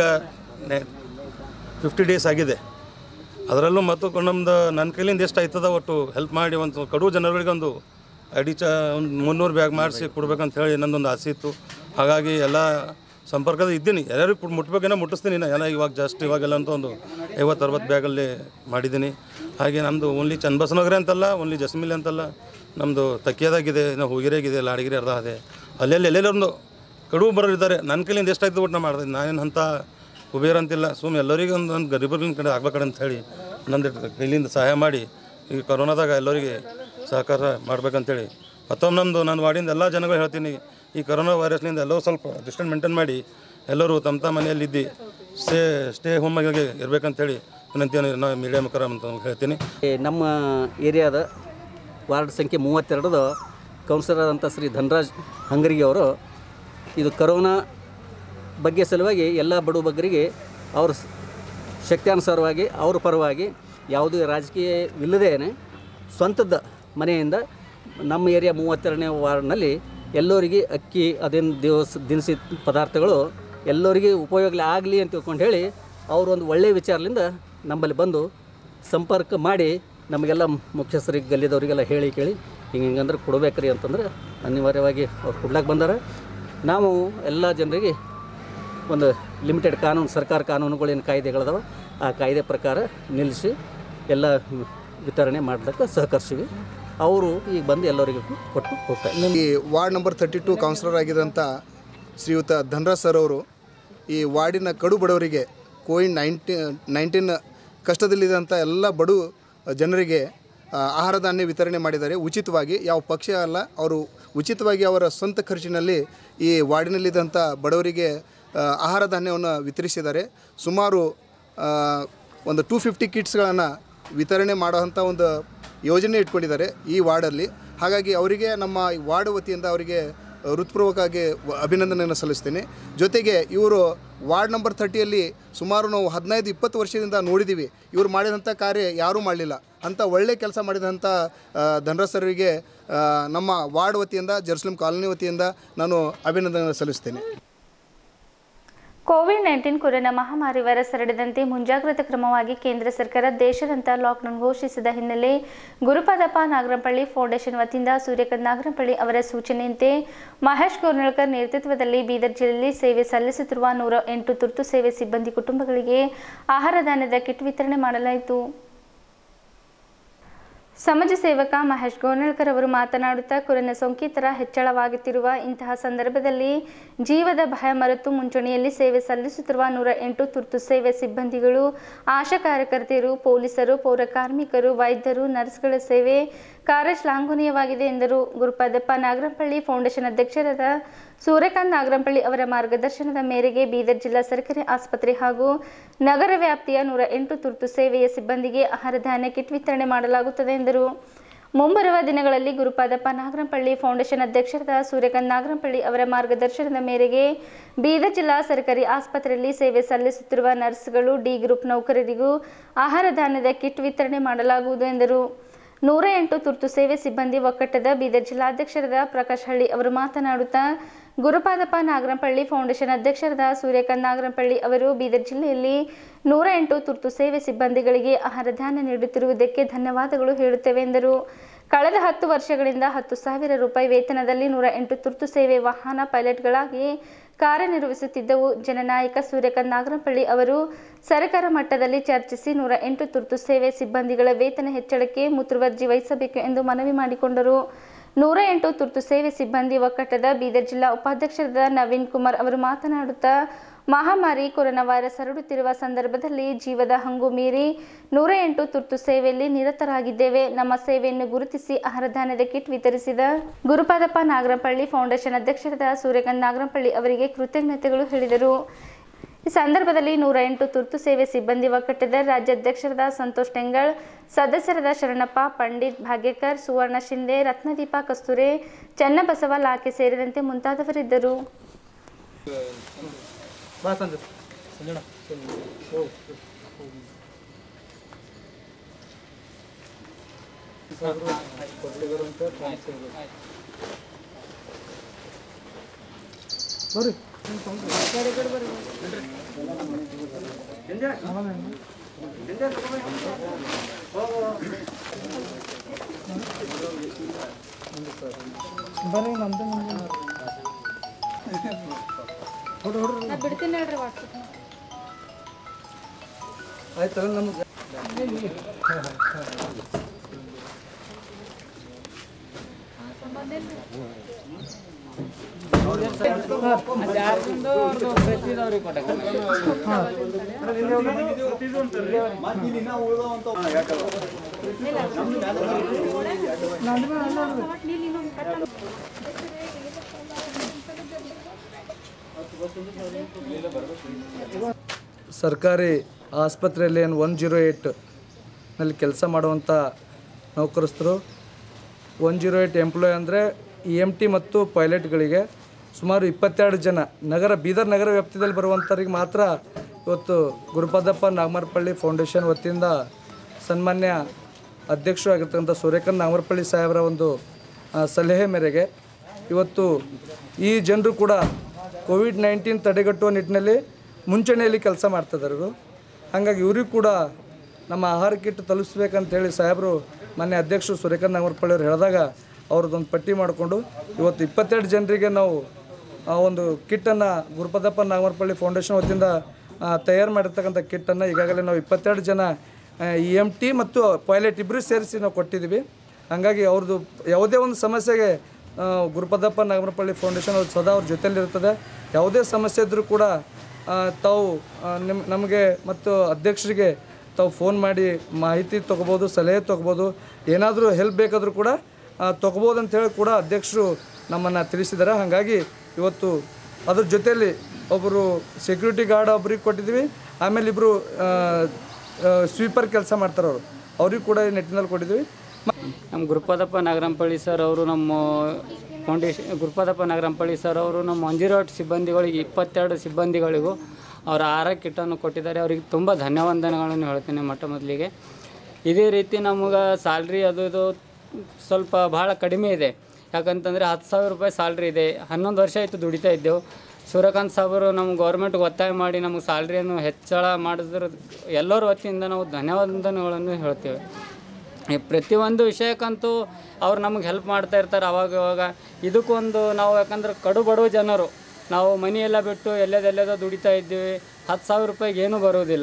ಫಿಫ್ಟಿ ಡೇಸ್ ಆಗಿದೆ ಅದರಲ್ಲೂ ಮತ್ತು ನಮ್ದು ನನ್ನ ಕೈಲಿಂದ ಎಷ್ಟು ಆಯ್ತದ ಒಟ್ಟು ಹೆಲ್ಪ್ ಮಾಡಿ ಒಂದು ಕಡು ಜನಗಳಿಗೆ ಒಂದು ಅಡಿ ಚ ಒಂದು ಮುನ್ನೂರು ಬ್ಯಾಗ್ ಮಾಡಿಸಿ ಕೊಡ್ಬೇಕಂತ ಹೇಳಿ ನನ್ನೊಂದು ಆಸೆ ಇತ್ತು ಹಾಗಾಗಿ ಎಲ್ಲ ಸಂಪರ್ಕದ ಇದ್ದೀನಿ ಎಲ್ಲರಿಗೂ ಮುಟ್ಬೇಕೇನೋ ಮುಟ್ಟಿಸ್ತೀನಿ ನಾನು ಎಲ್ಲ ಇವಾಗ ಜಸ್ಟ್ ಇವಾಗೆಲ್ಲ ಅಂತ ಒಂದು ಐವತ್ತು ಅರವತ್ತು ಬ್ಯಾಗಲ್ಲಿ ಮಾಡಿದ್ದೀನಿ ಹಾಗೆ ನಮ್ಮದು ಓನ್ಲಿ ಚನ್ನಬಸನಗರ ಅಂತಲ್ಲ ಓನ್ಲಿ ಜಸ್ಮಿಲ್ ಅಂತಲ್ಲ ನಮ್ಮದು ತಕ್ಕಿಯದಾಗಿದೆ ನಾವು ಹೋಗಿರೇಗಿದೆ ಲಾಡಗಿರಿ ಅರ್ಧ ಇದೆ ಅಲ್ಲೆಲ್ಲಿ ಎಲ್ಲೆಲ್ಲೊಂದು ಕಡುವು ಬರೋರಿದ್ದಾರೆ ನನ್ನ ಕೈಲಿಂದ ಎಷ್ಟಾಯ್ತು ಒಟ್ಟು ನಾ ಮಾಡಿದೆ ನಾನೇನು ಅಂಥ ಕುಬೇರ ಅಂತಿಲ್ಲ ಸುಮ್ಮನೆ ಎಲ್ಲರಿಗೂ ಒಂದು ಒಂದು ಗರೀಬರಿನ ಕಡೆ ಆಗ್ಬೇಕಡೆ ಅಂತ ಹೇಳಿ ನಂದು ಕೈಲಿಂದ ಸಹಾಯ ಮಾಡಿ ಈ ಕೊರೋನಾದಾಗ ಎಲ್ಲರಿಗೆ ಸಹಕಾರ ಮಾಡ್ಬೇಕಂತೇಳಿ ಮತ್ತೊಮ್ಮೆ ನಂದು ನಾನು ವಾರ್ಡಿಂದ ಎಲ್ಲ ಜನಗಳು ಹೇಳ್ತೀನಿ ಈ ಕೊರೋನಾ ವೈರಸ್ನಿಂದ ಎಲ್ಲರೂ ಸ್ವಲ್ಪ ಡಿಸ್ಟೆನ್ಸ್ ಮೇಂಟೈನ್ ಮಾಡಿ ಎಲ್ಲರೂ ತಮ್ಮ ತಮ್ಮ ಮನೆಯಲ್ಲಿದ್ದು ಸ್ಟೇ ಸ್ಟೇ ಹೋಮಾಗಿ ಇರಬೇಕಂತೇಳಿ ವಿನಂತಿಯನ್ನು ನಾವು ಮೀಡಿಯಾ ಮುಖಾರ ಅಂತ ಹೇಳ್ತೀನಿ ಈ ನಮ್ಮ ಏರಿಯಾದ ವಾರ್ಡ್ ಸಂಖ್ಯೆ ಮೂವತ್ತೆರಡದ ಕೌನ್ಸಿಲರ್ ಆದಂಥ ಶ್ರೀ ಧನರಾಜ್ ಹಂಗರಿಗೆ ಅವರು ಇದು ಕರೋನಾ ಬಗ್ಗೆ ಸಲುವಾಗಿ ಎಲ್ಲ ಬಡ ಬಗ್ಗರಿಗೆ ಅವ್ರ ಸ್- ಶಕ್ತ್ಯಾನುಸಾರವಾಗಿ ಅವ್ರ ಪರವಾಗಿ ಯಾವುದೇ ರಾಜಕೀಯವಿಲ್ಲದೇನೆ ಸ್ವಂತದ ಮನೆಯಿಂದ ನಮ್ಮ ಏರಿಯಾ ಮೂವತ್ತೆರಡನೇ ವಾರ್ಡ್ನಲ್ಲಿ ಎಲ್ಲರಿಗೆ ಅಕ್ಕಿ ಅದೇನು ದಿವಸ ದಿನಸಿ ಪದಾರ್ಥಗಳು ಎಲ್ಲರಿಗೆ ಉಪಯೋಗ ಆಗಲಿ ಅಂತ ತಿಳ್ಕೊಂಡು ಹೇಳಿ ಅವರು ಒಂದು ಒಳ್ಳೆಯ ವಿಚಾರದಿಂದ ನಮ್ಮಲ್ಲಿ ಬಂದು ಸಂಪರ್ಕ ಮಾಡಿ ನಮಗೆಲ್ಲ ಮುಖ್ಯಸ್ಥರಿಗೆ ಗಲ್ಲಿದವರಿಗೆಲ್ಲ ಹೇಳಿ ಕೇಳಿ ಹಿಂಗೆ ಹಿಂಗಂದ್ರೆ ಕೊಡ್ಬೇಕ್ರಿ ಅಂತಂದ್ರೆ ಅನಿವಾರ್ಯವಾಗಿ ಅವ್ರು ಕೊಡ್ಲಾಕ್ ಬಂದಾರ ನಾವು ಎಲ್ಲ ಜನರಿಗೆ ಒಂದು ಲಿಮಿಟೆಡ್ ಕಾನೂನು ಸರ್ಕಾರ ಕಾನೂನುಗಳೇನು ಕಾಯ್ದೆಗಳದಾವ ಆ ಕಾಯ್ದೆ ಪ್ರಕಾರ ನಿಲ್ಲಿಸಿ ಎಲ್ಲ ವಿತರಣೆ ಮಾಡ್ಲಿಕ್ಕೆ ಸಹಕರಿಸಿವಿ ಅವರು ಈಗ ಬಂದು ಎಲ್ಲರಿಗೂ ಕೊಟ್ಟು ಹೋಗ್ತಾರೆ ಈ ward number thirty two councillor ಆಗಿದ್ದಂಥ ಶ್ರೀಯುತ ಧನರಾಜ್ ಸರ್ ಅವರು ಈ ವಾರ್ಡಿನ ಕಡು ಬಡವರಿಗೆ ಕೋವಿಡ್ ನೈನ್ಟಿ ನೈನ್ಟೀನ್ ಕಷ್ಟದಲ್ಲಿದ್ದಂಥ ಎಲ್ಲ ಬಡು ಜನರಿಗೆ ಆ, ಆಹಾರ ಧಾನ್ಯ ವಿತರಣೆ ಮಾಡಿದ್ದಾರೆ ಉಚಿತವಾಗಿ ಯಾವ ಪಕ್ಷ ಅಲ್ಲ ಅವರು ಉಚಿತವಾಗಿ ಅವರ ಸ್ವಂತ ಖರ್ಚಿನಲ್ಲಿ ಈ ವಾರ್ಡಿನಲ್ಲಿದ್ದಂಥ ಬಡವರಿಗೆ ಆ, ಆಹಾರ ಧಾನ್ಯವನ್ನು ವಿತರಿಸಿದ್ದಾರೆ ಸುಮಾರು ಆ, ಒಂದು ಟೂ ಫಿಫ್ಟಿ ಕಿಟ್ಸ್ಗಳನ್ನು ವಿತರಣೆ ಮಾಡುವಂಥ ಒಂದು ಯೋಜನೆ ಇಟ್ಕೊಂಡಿದ್ದಾರೆ ಈ ವಾರ್ಡಲ್ಲಿ ಹಾಗಾಗಿ ಅವರಿಗೆ ನಮ್ಮ ಈ ವಾರ್ಡ್ ವತಿಯಿಂದ ಅವರಿಗೆ ಹೃತ್ಪೂರ್ವಕವಾಗಿ ವ- ಅಭಿನಂದನೆಯನ್ನು ಸಲ್ಲಿಸ್ತೀನಿ ಜೊತೆಗೆ ಇವರು ವಾರ್ಡ್ ನಂಬರ್ ತರ್ಟಿಯಲ್ಲಿ ಸುಮಾರು ನಾವು ಹದಿನೈದು ಇಪ್ಪತ್ತು ವರ್ಷದಿಂದ ನೋಡಿದ್ದೀವಿ ಇವರು ಮಾಡಿದಂಥ ಕಾರ್ಯ ಯಾರೂ ಮಾಡಲಿಲ್ಲ ಅಂಥ ಒಳ್ಳೆ ಕೆಲಸ ಮಾಡಿದಂಥ ಆ, ಧನರಾಜ್ ಸರ್ರಿಗೆ ಆ, ನಮ್ಮ ವಾರ್ಡ್ ವತಿಯಿಂದ ಜೆರುಸಲೇಮ್ ಕಾಲೋನಿ ವತಿಯಿಂದ ನಾನು ಅಭಿನಂದನೆ ಸಲ್ಲಿಸ್ತೇನೆ ಕೋವಿಡ್ ನೈನ್ಟೀನ್ ಕೊರೋನಾ ಮಹಾಮಾರಿ ವೈರಸ್ ಹರಡದಂತೆ ಮುಂಜಾಗ್ರತಾ ಕ್ರಮವಾಗಿ ಕೇಂದ್ರ ಸರ್ಕಾರ ದೇಶಾದ್ಯಂತ ಲಾಕ್ಡೌನ್ ಘೋಷಿಸಿದ ಹಿನ್ನೆಲೆ ಗುರುಪಾದಪ್ಪ ನಾಗರಂಪಳ್ಳಿ ಫೌಂಡೇಶನ್ ವತಿಯಿಂದ ಸೂರ್ಯಕಾಂತ್ ನಾಗರಂಪಳ್ಳಿ ಅವರ ಸೂಚನೆಯಂತೆ ಮಹೇಶ್ ಗೋರ್ನಳ್ಕರ್ ನೇತೃತ್ವದಲ್ಲಿ ಬೀದರ್ ಜಿಲ್ಲೆಯಲ್ಲಿ ಸೇವೆ ಸಲ್ಲಿಸುತ್ತಿರುವ ನೂರ ಎಂಟು ತುರ್ತು ಸೇವೆ ಸಿಬ್ಬಂದಿ ಕುಟುಂಬಗಳಿಗೆ ಆಹಾರ ಧಾನ್ಯದ ಕಿಟ್ ವಿತರಣೆ ಮಾಡಲಾಯಿತು ಸಮಾಜ ಸೇವಕ ಮಹೇಶ್ ಗೋನಳ್ಕರ್ ಅವರು ಮಾತನಾಡುತ್ತಾ ಕೊರೋನಾ ಸೋಂಕಿತರ ಹೆಚ್ಚಳವಾಗುತ್ತಿರುವ ಇಂತಹ ಸಂದರ್ಭದಲ್ಲಿ ಜೀವದ ಭಯ ಮರೆತು ಮುಂಚೂಣಿಯಲ್ಲಿ ಸೇವೆ ಸಲ್ಲಿಸುತ್ತಿರುವ ನೂರ ಎಂಟು ತುರ್ತು ಸೇವೆ ಸಿಬ್ಬಂದಿಗಳು ಆಶಾ ಕಾರ್ಯಕರ್ತೆಯರು ಪೊಲೀಸರು ಪೌರ ಕಾರ್ಮಿಕರು ವೈದ್ಯರು ನರ್ಸ್ಗಳ ಸೇವೆ ಕಾರ್ಯಶ್ಲಾಘನೀಯವಾಗಿದೆ ಎಂದರು ಗುರುಪಾದಪ್ಪ ನಾಗರಂಪಳ್ಳಿ ಫೌಂಡೇಶನ್ ಅಧ್ಯಕ್ಷರಾದ ಸೂರ್ಯಕಾಂತ್ ನಾಗರಂಪಳ್ಳಿ ಅವರ ಮಾರ್ಗದರ್ಶನದ ಮೇರೆಗೆ ಬೀದರ್ ಜಿಲ್ಲಾ ಸರ್ಕಾರಿ ಆಸ್ಪತ್ರೆ ಹಾಗೂ ನಗರ ವ್ಯಾಪ್ತಿಯ ನೂರ ಎಂಟು ತುರ್ತು ಸೇವೆಯ ಸಿಬ್ಬಂದಿಗೆ ಆಹಾರ ಧಾನ್ಯ ಕಿಟ್ ವಿತರಣೆ ಮಾಡಲಾಗುತ್ತದೆ ಎಂದರು ಮುಂಬರುವ ದಿನಗಳಲ್ಲಿ ಗುರುಪಾದಪ್ಪ ನಾಗರಂಪಳ್ಳಿ ಫೌಂಡೇಶನ್ ಅಧ್ಯಕ್ಷರಾದ ಸೂರ್ಯಕಾಂತ್ ನಾಗರಂಪಳ್ಳಿ ಅವರ ಮಾರ್ಗದರ್ಶನದ ಮೇರೆಗೆ ಬೀದರ್ ಜಿಲ್ಲಾ ಸರ್ಕಾರಿ ಆಸ್ಪತ್ರೆಯಲ್ಲಿ ಸೇವೆ ಸಲ್ಲಿಸುತ್ತಿರುವ ನರ್ಸ್ಗಳು ಡಿ ಗ್ರೂಪ್ ನೌಕರರಿಗೂ ಆಹಾರ ಧಾನ್ಯದ ಕಿಟ್ ವಿತರಣೆ ಮಾಡಲಾಗುವುದು ಎಂದರು ನೂರ ಎಂಟು ತುರ್ತು ಸೇವೆ ಸಿಬ್ಬಂದಿ ಒಕ್ಕಟ್ಟದ ಬೀದರ್ ಜಿಲ್ಲಾಧ್ಯಕ್ಷರಾದ ಪ್ರಕಾಶ್ ಹಳ್ಳಿ ಅವರು ಮಾತನಾಡುತ್ತಾ ಗುರುಪಾದಪ್ಪ ನಾಗರಂಪಳ್ಳಿ ಫೌಂಡೇಶನ್ ಅಧ್ಯಕ್ಷರಾದ ಸೂರ್ಯಕಾಂತ್ ನಾಗರಂಪಳ್ಳಿ ಅವರು ಬೀದರ್ ಜಿಲ್ಲೆಯಲ್ಲಿ ನೂರ ಎಂಟು ತುರ್ತು ಸೇವೆ ಸಿಬ್ಬಂದಿಗಳಿಗೆ ಆಹಾರ ಧಾನ್ಯ ನೀಡುತ್ತಿರುವುದಕ್ಕೆ ಧನ್ಯವಾದಗಳು ಹೇಳುತ್ತೇವೆ ಎಂದರು ಕಳೆದ ಹತ್ತು ವರ್ಷಗಳಿಂದ ಹತ್ತು ಸಾವಿರ ರೂಪಾಯಿ ವೇತನದಲ್ಲಿ ನೂರ ಎಂಟು ತುರ್ತು ಸೇವೆ ವಾಹನ ಪೈಲಟ್ಗಳಾಗಿ ಕಾರ್ಯನಿರ್ವಹಿಸುತ್ತಿದ್ದವು ಜನನಾಯಕ ಸೂರ್ಯಕಾಂತ್ ನಾಗರಂಪಳ್ಳಿ ಅವರು ಸರ್ಕಾರ ಮಟ್ಟದಲ್ಲಿ ಚರ್ಚಿಸಿ ನೂರ ಎಂಟು ತುರ್ತು ಸೇವೆ ಸಿಬ್ಬಂದಿಗಳ ವೇತನ ಹೆಚ್ಚಳಕ್ಕೆ ಮುತುವರ್ಜಿ ವಹಿಸಬೇಕು ಎಂದು ಮನವಿ ಮಾಡಿಕೊಂಡರು ನೂರ ಎಂಟು ತುರ್ತು ಸೇವೆ ಸಿಬ್ಬಂದಿ ಒಕ್ಕಟ್ಟದ ಬೀದರ್ ಜಿಲ್ಲಾ ಉಪಾಧ್ಯಕ್ಷರಾದ ನವೀನ್ ಕುಮಾರ್ ಅವರು ಮಾತನಾಡುತ್ತಾ ಮಹಾಮಾರಿ ಕೊರೋನಾ ವೈರಸ್ ಹರಡುತ್ತಿರುವ ಸಂದರ್ಭದಲ್ಲಿ ಜೀವದ ಹಂಗು ಮೀರಿ ನೂರ ಎಂಟು ತುರ್ತು ಸೇವೆಯಲ್ಲಿ ನಿರತರಾಗಿದ್ದೇವೆ ನಮ್ಮ ಸೇವೆಯನ್ನು ಗುರುತಿಸಿ ಆಹಾರ ಧಾನ್ಯದ ಕಿಟ್ ವಿತರಿಸಿದ ಗುರುಪಾದಪ್ಪ ನಾಗರಪಳ್ಳಿ ಫೌಂಡೇಶನ್ ಅಧ್ಯಕ್ಷರಾದ ಸೂರ್ಯಕಾಂತ್ ನಾಗರಪಳ್ಳಿ ಅವರಿಗೆ ಕೃತಜ್ಞತೆಗಳು ಹೇಳಿದರು ಈ ಸಂದರ್ಭದಲ್ಲಿ ನೂರ ಎಂಟು ತುರ್ತು ಸೇವೆ ಸಿಬ್ಬಂದಿ ಒಕ್ಕಟ್ಟದ ರಾಜ್ಯಾಧ್ಯಕ್ಷರಾದ ಸಂತೋಷ್ ಟೆಂಗಳ್ ಸದಸ್ಯರಾದ ಶರಣಪ್ಪ ಪಂಡಿತ್ ಭಾಗ್ಯಕರ್ ಸುವರ್ಣ ಶಿಂದೆ ರತ್ನದೀಪ ಕಸ್ತೂರೆ ಚನ್ನಬಸವ ಲಾಕೆ ಸೇರಿದಂತೆ ಮುಂತಾದವರಿದ್ದರು ಬಿಡ್ತೀನಿ ಹೇಳ್ರಿ ವಾಟ್ಸಪ್ ಆಯ್ತಲ್ಲ ನಮ್ಗೆ ಸರ್ಕಾರಿ ಆಸ್ಪತ್ರೆಯಲ್ಲಿ ಏನು ಒನ್ ಜೀರೋ ಏಟ್ ನಲ್ಲಿ ಕೆಲಸ ಮಾಡುವಂಥ ನೌಕರಸ್ಥರು ಒನ್ ಜೀರೋ ಏಟ್ ಎಂಪ್ಲಾಯ್ ಅಂದರೆ ಇ ಎಮ್ ಟಿ ಮತ್ತು ಪೈಲಟ್ಗಳಿಗೆ ಸುಮಾರು ಇಪ್ಪತ್ತೆರಡು ಜನ ನಗರ ಬೀದರ್ ನಗರ ವ್ಯಾಪ್ತಿಯಲ್ಲಿ ಬರುವಂಥವ್ರಿಗೆ ಮಾತ್ರ ಇವತ್ತು ಗುರುಪಾದಪ್ಪ ನಾಗಮರಪಳ್ಳಿ ಫೌಂಡೇಶನ್ ವತಿಯಿಂದ ಸನ್ಮಾನ್ಯ ಅಧ್ಯಕ್ಷರು ಆಗಿರ್ತಕ್ಕಂಥ ಸೂರ್ಯಕಾಂತ್ ನಾಗಮರಪಳ್ಳಿ ಸಾಹೇಬರ ಒಂದು ಆ, ಸಲಹೆ ಮೇರೆಗೆ ಇವತ್ತು ಈ ಜನರು ಕೂಡ ಕೋವಿಡ್ ನೈನ್ಟೀನ್ ತಡೆಗಟ್ಟುವ ನಿಟ್ಟಿನಲ್ಲಿ ಮುಂಚೂಣಿಯಲ್ಲಿ ಕೆಲಸ ಮಾಡ್ತಿದ್ದಾರೆ ಇವರು ಹಾಗಾಗಿ ಇವ್ರಿಗೂ ಕೂಡ ನಮ್ಮ ಆಹಾರ ಕಿಟ್ ತಲುಪಿಸ್ಬೇಕಂತೇಳಿ ಸಾಹೇಬರು ಮೊನ್ನೆ ಅಧ್ಯಕ್ಷರು ಸೂರ್ಯಕಾಂತ್ ನಾಗಮರಪಳ್ಳಿ ಅವ್ರು ಹೇಳಿದಾಗ ಅವ್ರದ್ದೊಂದು ಪಟ್ಟಿ ಮಾಡಿಕೊಂಡು ಇವತ್ತು ಇಪ್ಪತ್ತೆರಡು ಜನರಿಗೆ ನಾವು ಆ ಒಂದು ಕಿಟ್ಟನ್ನು ಗುರುಪದಪ್ಪ ನಾಗಮರಪಳ್ಳಿ ಫೌಂಡೇಶನ್ ವತಿಯಿಂದ ಆ, ತಯಾರು ಮಾಡಿರ್ತಕ್ಕಂಥ ಕಿಟ್ಟನ್ನು ಈಗಾಗಲೇ ನಾವು ಇಪ್ಪತ್ತೆರಡು ಜನ ಇ ಎಮ್ ಟಿ ಮತ್ತು ಪೈಲಟ್ ಇಬ್ಬರು ಸೇರಿಸಿ ನಾವು ಕೊಟ್ಟಿದ್ದೀವಿ ಹಾಗಾಗಿ ಅವ್ರದ್ದು ಯಾವುದೇ ಒಂದು ಸಮಸ್ಯೆಗೆ ಆ, ಗುರುಪದಪ್ಪ ನಾಗಮರಪಳ್ಳಿ ಫೌಂಡೇಶನ್ ಅವ್ರು ಸದಾ ಅವ್ರ ಜೊತೆಲಿರ್ತದೆ ಯಾವುದೇ ಸಮಸ್ಯೆ ಇದ್ದರೂ ಕೂಡ ಆ, ತಾವು ಆ, ನಿಮ್ ನಮಗೆ ಮತ್ತು ಅಧ್ಯಕ್ಷರಿಗೆ ತಾವು ಫೋನ್ ಮಾಡಿ ಮಾಹಿತಿ ತೊಗೋಬೋದು ಸಲಹೆ ತೊಗೋಬೋದು ಏನಾದರೂ ಹೆಲ್ಪ್ ಬೇಕಾದರೂ ಕೂಡ ತೊಗೋಬೋದು ಅಂತೇಳಿ ಕೂಡ ಅಧ್ಯಕ್ಷರು ನಮ್ಮನ್ನು ತಿಳಿಸಿದ್ದಾರೆ ಹಾಗಾಗಿ ಇವತ್ತು ಅದ್ರ ಜೊತೆಯಲ್ಲಿ ಒಬ್ಬರು ಸೆಕ್ಯೂರಿಟಿ ಗಾರ್ಡ್ ಒಬ್ರಿಗೆ ಕೊಟ್ಟಿದ್ದೀವಿ ಆಮೇಲೆ ಇಬ್ಬರು ಸ್ವೀಪರ್ ಕೆಲಸ ಮಾಡ್ತಾರೆ ಅವರು ಅವ್ರಿಗೆ ಕೂಡ ಈ ನಿಟ್ಟಿನಲ್ಲಿ ಕೊಟ್ಟಿದ್ದೀವಿ ನಮ್ಮ ಗುರುಪಾದಪ್ಪ ನಾಗರಂಪಳ್ಳಿ ಸರ್ ಅವರು ನಮ್ಮ ಫೌಂಡೇಶನ್ ಗುರುಪಾದಪ್ಪ ನಾಗರಂಪಳ್ಳಿ ಸರ್ ಅವರು ನಮ್ಮ ಮಂಜುರಾಟ್ ಸಿಬ್ಬಂದಿಗಳಿಗೆ ಇಪ್ಪತ್ತೆರಡು ಸಿಬ್ಬಂದಿಗಳಿಗೂ ಅವರ ಆಹಾರ ಕಿಟ್ಟನ್ನು ಕೊಟ್ಟಿದ್ದಾರೆ ಅವರಿಗೆ ತುಂಬ ಧನ್ಯವಂದನೆಗಳನ್ನು ಹೇಳ್ತೀನಿ ಮೊಟ್ಟ ಮೊದಲಿಗೆ ಇದೇ ರೀತಿ ನಮಗೆ ಸ್ಯಾಲ್ರಿ ಅದು ಇದು ಸ್ವಲ್ಪ ಭಾಳ ಕಡಿಮೆ ಇದೆ ಯಾಕಂತಂದರೆ ಹತ್ತು ಸಾವಿರ ರೂಪಾಯಿ ಸ್ಯಾಲ್ರಿ ಇದೆ ಹನ್ನೊಂದು ವರ್ಷ ಆಯಿತು ದುಡಿತಾ ಇದ್ದೆವು ಸೂರ್ಯಕಾಂತ್ ಸಾಬರು ನಮ್ಮ ಗೌರ್ಮೆಂಟ್ಗೆ ಒತ್ತಾಯ ಮಾಡಿ ನಮಗೆ ಸ್ಯಾಲ್ರಿಯನ್ನು ಹೆಚ್ಚಳ ಮಾಡಿದ್ರ ಎಲ್ಲರ ವತಿಯಿಂದ ನಾವು ಧನ್ಯವಂದನೆಗಳನ್ನು ಹೇಳ್ತೇವೆ ಈ ಪ್ರತಿಯೊಂದು ವಿಷಯಕ್ಕಂತೂ ಅವ್ರು ನಮಗೆ ಹೆಲ್ಪ್ ಮಾಡ್ತಾ ಇರ್ತಾರೆ ಅವಾಗ ಅವಾಗ ಇದಕ್ಕೊಂದು ನಾವು ಯಾಕಂದ್ರೆ ಕಡು ಬಡವ ಜನರು ನಾವು ಮನೆಯೆಲ್ಲ ಬಿಟ್ಟು ಎಲ್ಲೆದೆಲ್ಲೆದೋ ದುಡಿತಾ ಇದ್ದೀವಿ ಹತ್ತು ಸಾವಿರ ರೂಪಾಯಿಗೆ ಏನೂ ಬರೋದಿಲ್ಲ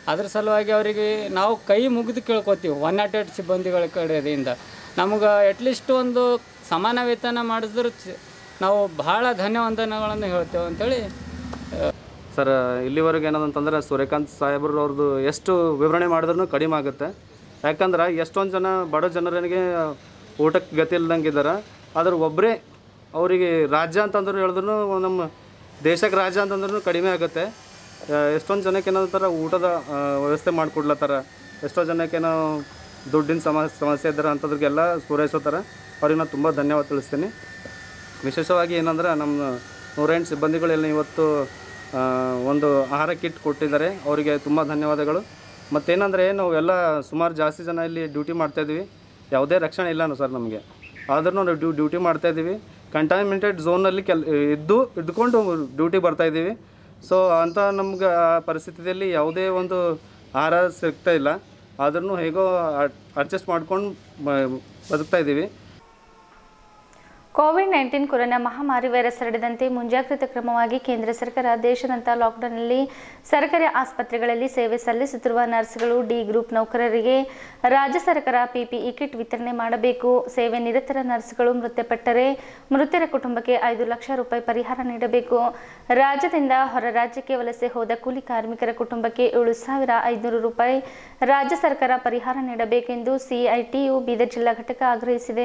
ಅದ್ರ ಸಲುವಾಗಿ ಅವರಿಗೆ ನಾವು ಕೈ ಮುಗಿದು ಕೇಳ್ಕೊತೀವಿ ಒನ್ ನಾಟ್ ಏಟ್ ಸಿಬ್ಬಂದಿಗಳ ಕಡೆಯಿಂದ ನಮ್ಗೆ ಅಟ್ಲೀಸ್ಟ್ ಒಂದು ಸಮಾನ ವೇತನ ಮಾಡಿದ್ರೆ ಚ- ನಾವು ಭಾಳ ಧನ್ಯವಂದನೆಗಳನ್ನು ಹೇಳ್ತೇವೆ ಅಂಥೇಳಿ ಸರ್ ಇಲ್ಲಿವರೆಗೆ ಏನದಂತಂದ್ರೆ ಸೂರ್ಯಕಾಂತ್ ಸಾಹೇಬ್ರು ಅವ್ರದ್ದು ಎಷ್ಟು ವಿವರಣೆ ಮಾಡಿದ್ರೂ ಕಡಿಮೆ ಆಗುತ್ತೆ ಯಾಕಂದ್ರೆ ಎಷ್ಟೊಂದು ಜನ ಬಡ ಜನರಿಗೆ ಊಟಕ್ಕೆ ಗತಿ ಇಲ್ದಂಗೆ ಇದ್ದಾರೆ ಆದ್ರೆ ಒಬ್ಬರೇ ಅವರಿಗೆ ರಾಜ್ಯ ಅಂತಂದ್ರೆ ಹೇಳಿದ್ರು ನಮ್ಮ ದೇಶಕ್ಕೆ ರಾಜ್ಯ ಅಂತಂದ್ರೂ ಕಡಿಮೆ ಆಗುತ್ತೆ ಆ, ಎಷ್ಟೊಂದು ಜನಕ್ಕೆ ಏನಂತಾರೆ ಊಟದ ಆ, ವ್ಯವಸ್ಥೆ ಮಾಡಿಕೊಡ್ಲತ್ತಾರ ಎಷ್ಟೋ ಜನಕ್ಕೇನೋ ದುಡ್ಡಿನ ಸಮಸ್ಯೆ ಸಮಸ್ಯೆ ಇದ್ದಾರೆ ಅಂಥದ್ರಿಗೆಲ್ಲ ಪೂರೈಸೋತಾರೆ ಅವ್ರಿಗೆ ನಾನು ತುಂಬ ಧನ್ಯವಾದ ತಿಳಿಸ್ತೀನಿ ವಿಶೇಷವಾಗಿ ಏನಂದ್ರೆ ನಮ್ಮ ನೂರೆಂಟು ಸಿಬ್ಬಂದಿಗಳೆಲ್ಲ ಇವತ್ತು ಆ, ಒಂದು ಆಹಾರ ಕಿಟ್ ಕೊಟ್ಟಿದ್ದಾರೆ ಅವರಿಗೆ ತುಂಬ ಧನ್ಯವಾದಗಳು ಮತ್ತೇನಂದರೆ ನಾವು ಎಲ್ಲ ಸುಮಾರು ಜಾಸ್ತಿ ಜನ ಇಲ್ಲಿ ಡ್ಯೂಟಿ ಮಾಡ್ತಾಯಿದ್ವಿ ಯಾವುದೇ ರಕ್ಷಣೆ ಇಲ್ಲ ಸರ್ ನಮಗೆ ಆದ್ರೂ ನಾವು ಡ್ಯೂ ಡ್ಯೂಟಿ ಮಾಡ್ತಾಯಿದ್ದೀವಿ ಕಂಟೈನ್ಮೆಂಟೆಡ್ ಝೋನಲ್ಲಿ ಕೆಲ್ ಇದ್ದು ಇದ್ಕೊಂಡು ಡ್ಯೂಟಿ ಬರ್ತಾಯಿದ್ದೀವಿ ಸೊ ಅಂಥ ನಮ್ಗೆ ಆ ಪರಿಸ್ಥಿತಿಯಲ್ಲಿ ಯಾವುದೇ ಒಂದು ಆಹಾರ ಸಿಗ್ತಾ ಇಲ್ಲ ಆದ್ರೂ ಹೇಗೋ ಅಡ್ಜಸ್ಟ್ ಮಾಡ್ಕೊಂಡು ಬದುಕ್ತಾ ಇದ್ದೀವಿ ಕೋವಿಡ್ ನೈನ್ಟೀನ್ ಕೊರೋನಾ ಮಹಾಮಾರಿ ವೈರಸ್ ಹರಡದಂತೆ ಮುಂಜಾಗ್ರತಾ ಕ್ರಮವಾಗಿ ಕೇಂದ್ರ ಸರ್ಕಾರ ದೇಶಾದ್ಯಂತ ಲಾಕ್ಡೌನ್ನಲ್ಲಿ ಸರ್ಕಾರಿ ಆಸ್ಪತ್ರೆಗಳಲ್ಲಿ ಸೇವೆ ಸಲ್ಲಿಸುತ್ತಿರುವ ನರ್ಸ್ಗಳು ಡಿ ಗ್ರೂಪ್ ನೌಕರರಿಗೆ ರಾಜ್ಯ ಸರ್ಕಾರ ಪಿಪಿಇ ಕಿಟ್ ವಿತರಣೆ ಮಾಡಬೇಕು ಸೇವೆ ನಿರತರ ನರ್ಸ್ಗಳು ಮೃತಪಟ್ಟರೆ ಮೃತರ ಕುಟುಂಬಕ್ಕೆ ಐದು ಲಕ್ಷ ರೂಪಾಯಿ ಪರಿಹಾರ ನೀಡಬೇಕು ರಾಜ್ಯದಿಂದ ಹೊರ ರಾಜ್ಯಕ್ಕೆ ವಲಸೆ ಹೋದ ಕೂಲಿ ಕಾರ್ಮಿಕರ ಕುಟುಂಬಕ್ಕೆ ಏಳು ಸಾವಿರ ಐದುನೂರು ರೂಪಾಯಿ ರಾಜ್ಯ ಸರ್ಕಾರ ಪರಿಹಾರ ನೀಡಬೇಕೆಂದು ಸಿಐಟಿಯು ಬೀದರ್ ಜಿಲ್ಲಾ ಘಟಕ ಆಗ್ರಹಿಸಿದೆ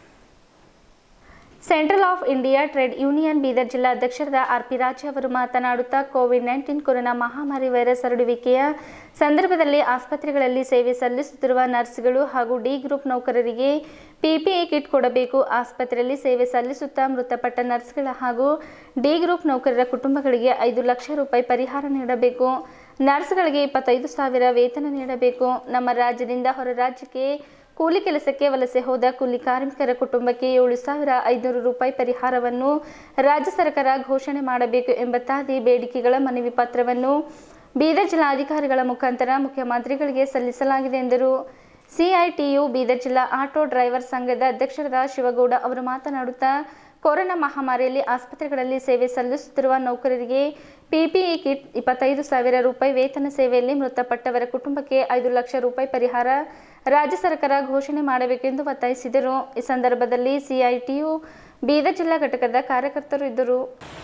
central of India trade union Bidar ಜಿಲ್ಲಾ ಅಧ್ಯಕ್ಷರಾದ ಆರ್ ಪಿ ರಾಜ ಅವರು ಮಾತನಾಡುತ್ತಾ ಕೋವಿಡ್ ನೈನ್ಟೀನ್ ಕೊರೋನಾ ಮಹಾಮಾರಿ ವೈರಸ್ ಹರಡುವಿಕೆಯ ಸಂದರ್ಭದಲ್ಲಿ ಆಸ್ಪತ್ರೆಗಳಲ್ಲಿ ಸೇವೆ ಸಲ್ಲಿಸುತ್ತಿರುವ ನರ್ಸ್ಗಳು ಹಾಗೂ ಡಿ ಗ್ರೂಪ್ ನೌಕರರಿಗೆ ಪಿಪಿಇ ಕಿಟ್ ಕೊಡಬೇಕು ಆಸ್ಪತ್ರೆಯಲ್ಲಿ ಸೇವೆ ಸಲ್ಲಿಸುತ್ತಾ ಮೃತಪಟ್ಟ ನರ್ಸ್ಗಳ ಹಾಗೂ ಡಿ ಗ್ರೂಪ್ ನೌಕರರ ಕುಟುಂಬಗಳಿಗೆ ಐದು ಲಕ್ಷ ರೂಪಾಯಿ ಪರಿಹಾರ ನೀಡಬೇಕು ನರ್ಸ್ಗಳಿಗೆ ಇಪ್ಪತ್ತೈದು ಸಾವಿರ ವೇತನ ನೀಡಬೇಕು ನಮ್ಮ ರಾಜ್ಯದಿಂದ ಹೊರ ರಾಜ್ಯಕ್ಕೆ ಕೂಲಿ ಕೆಲಸಕ್ಕೆ ವಲಸೆ ಹೋದ ಕೂಲಿ ಕಾರ್ಮಿಕರ ಕುಟುಂಬಕ್ಕೆ ಏಳು ಸಾವಿರ ಐದುನೂರು ರೂಪಾಯಿ ಪರಿಹಾರವನ್ನು ರಾಜ್ಯ ಸರ್ಕಾರ ಘೋಷಣೆ ಮಾಡಬೇಕು ಎಂಬತ್ತಾದಿ ಬೇಡಿಕೆಗಳ ಮನವಿ ಪತ್ರವನ್ನು ಬೀದರ್ ಜಿಲ್ಲಾಧಿಕಾರಿಗಳ ಮುಖಾಂತರ ಮುಖ್ಯಮಂತ್ರಿಗಳಿಗೆ ಸಲ್ಲಿಸಲಾಗಿದೆ ಎಂದರು ಸಿಐಟಿಯು ಬೀದರ್ ಜಿಲ್ಲಾ ಆಟೋ ಡ್ರೈವರ್ ಸಂಘದ ಅಧ್ಯಕ್ಷರಾದ ಶಿವಗೌಡ ಅವರು ಮಾತನಾಡುತ್ತಾ ಕೊರೋನಾ ಮಹಾಮಾರಿಯಲ್ಲಿ ಆಸ್ಪತ್ರೆಗಳಲ್ಲಿ ಸೇವೆ ಸಲ್ಲಿಸುತ್ತಿರುವ ನೌಕರರಿಗೆ ಪಿಪಿಇ ಕಿಟ್ ಇಪ್ಪತ್ತೈದು ಸಾವಿರ ರೂಪಾಯಿ ವೇತನ ಸೇವೆಯಲ್ಲಿ ಮೃತಪಟ್ಟವರ ಕುಟುಂಬಕ್ಕೆ ಐದು ಲಕ್ಷ ರೂಪಾಯಿ ಪರಿಹಾರ ರಾಜ್ಯ ಸರ್ಕಾರ ಘೋಷಣೆ ಮಾಡಬೇಕೆಂದು ಒತ್ತಾಯಿಸಿದರು ಈ ಸಂದರ್ಭದಲ್ಲಿ ಸಿಐಟಿಯು ಬೀದರ್ ಜಿಲ್ಲಾ ಘಟಕದ ಕಾರ್ಯಕರ್ತರು ಇದ್ದರು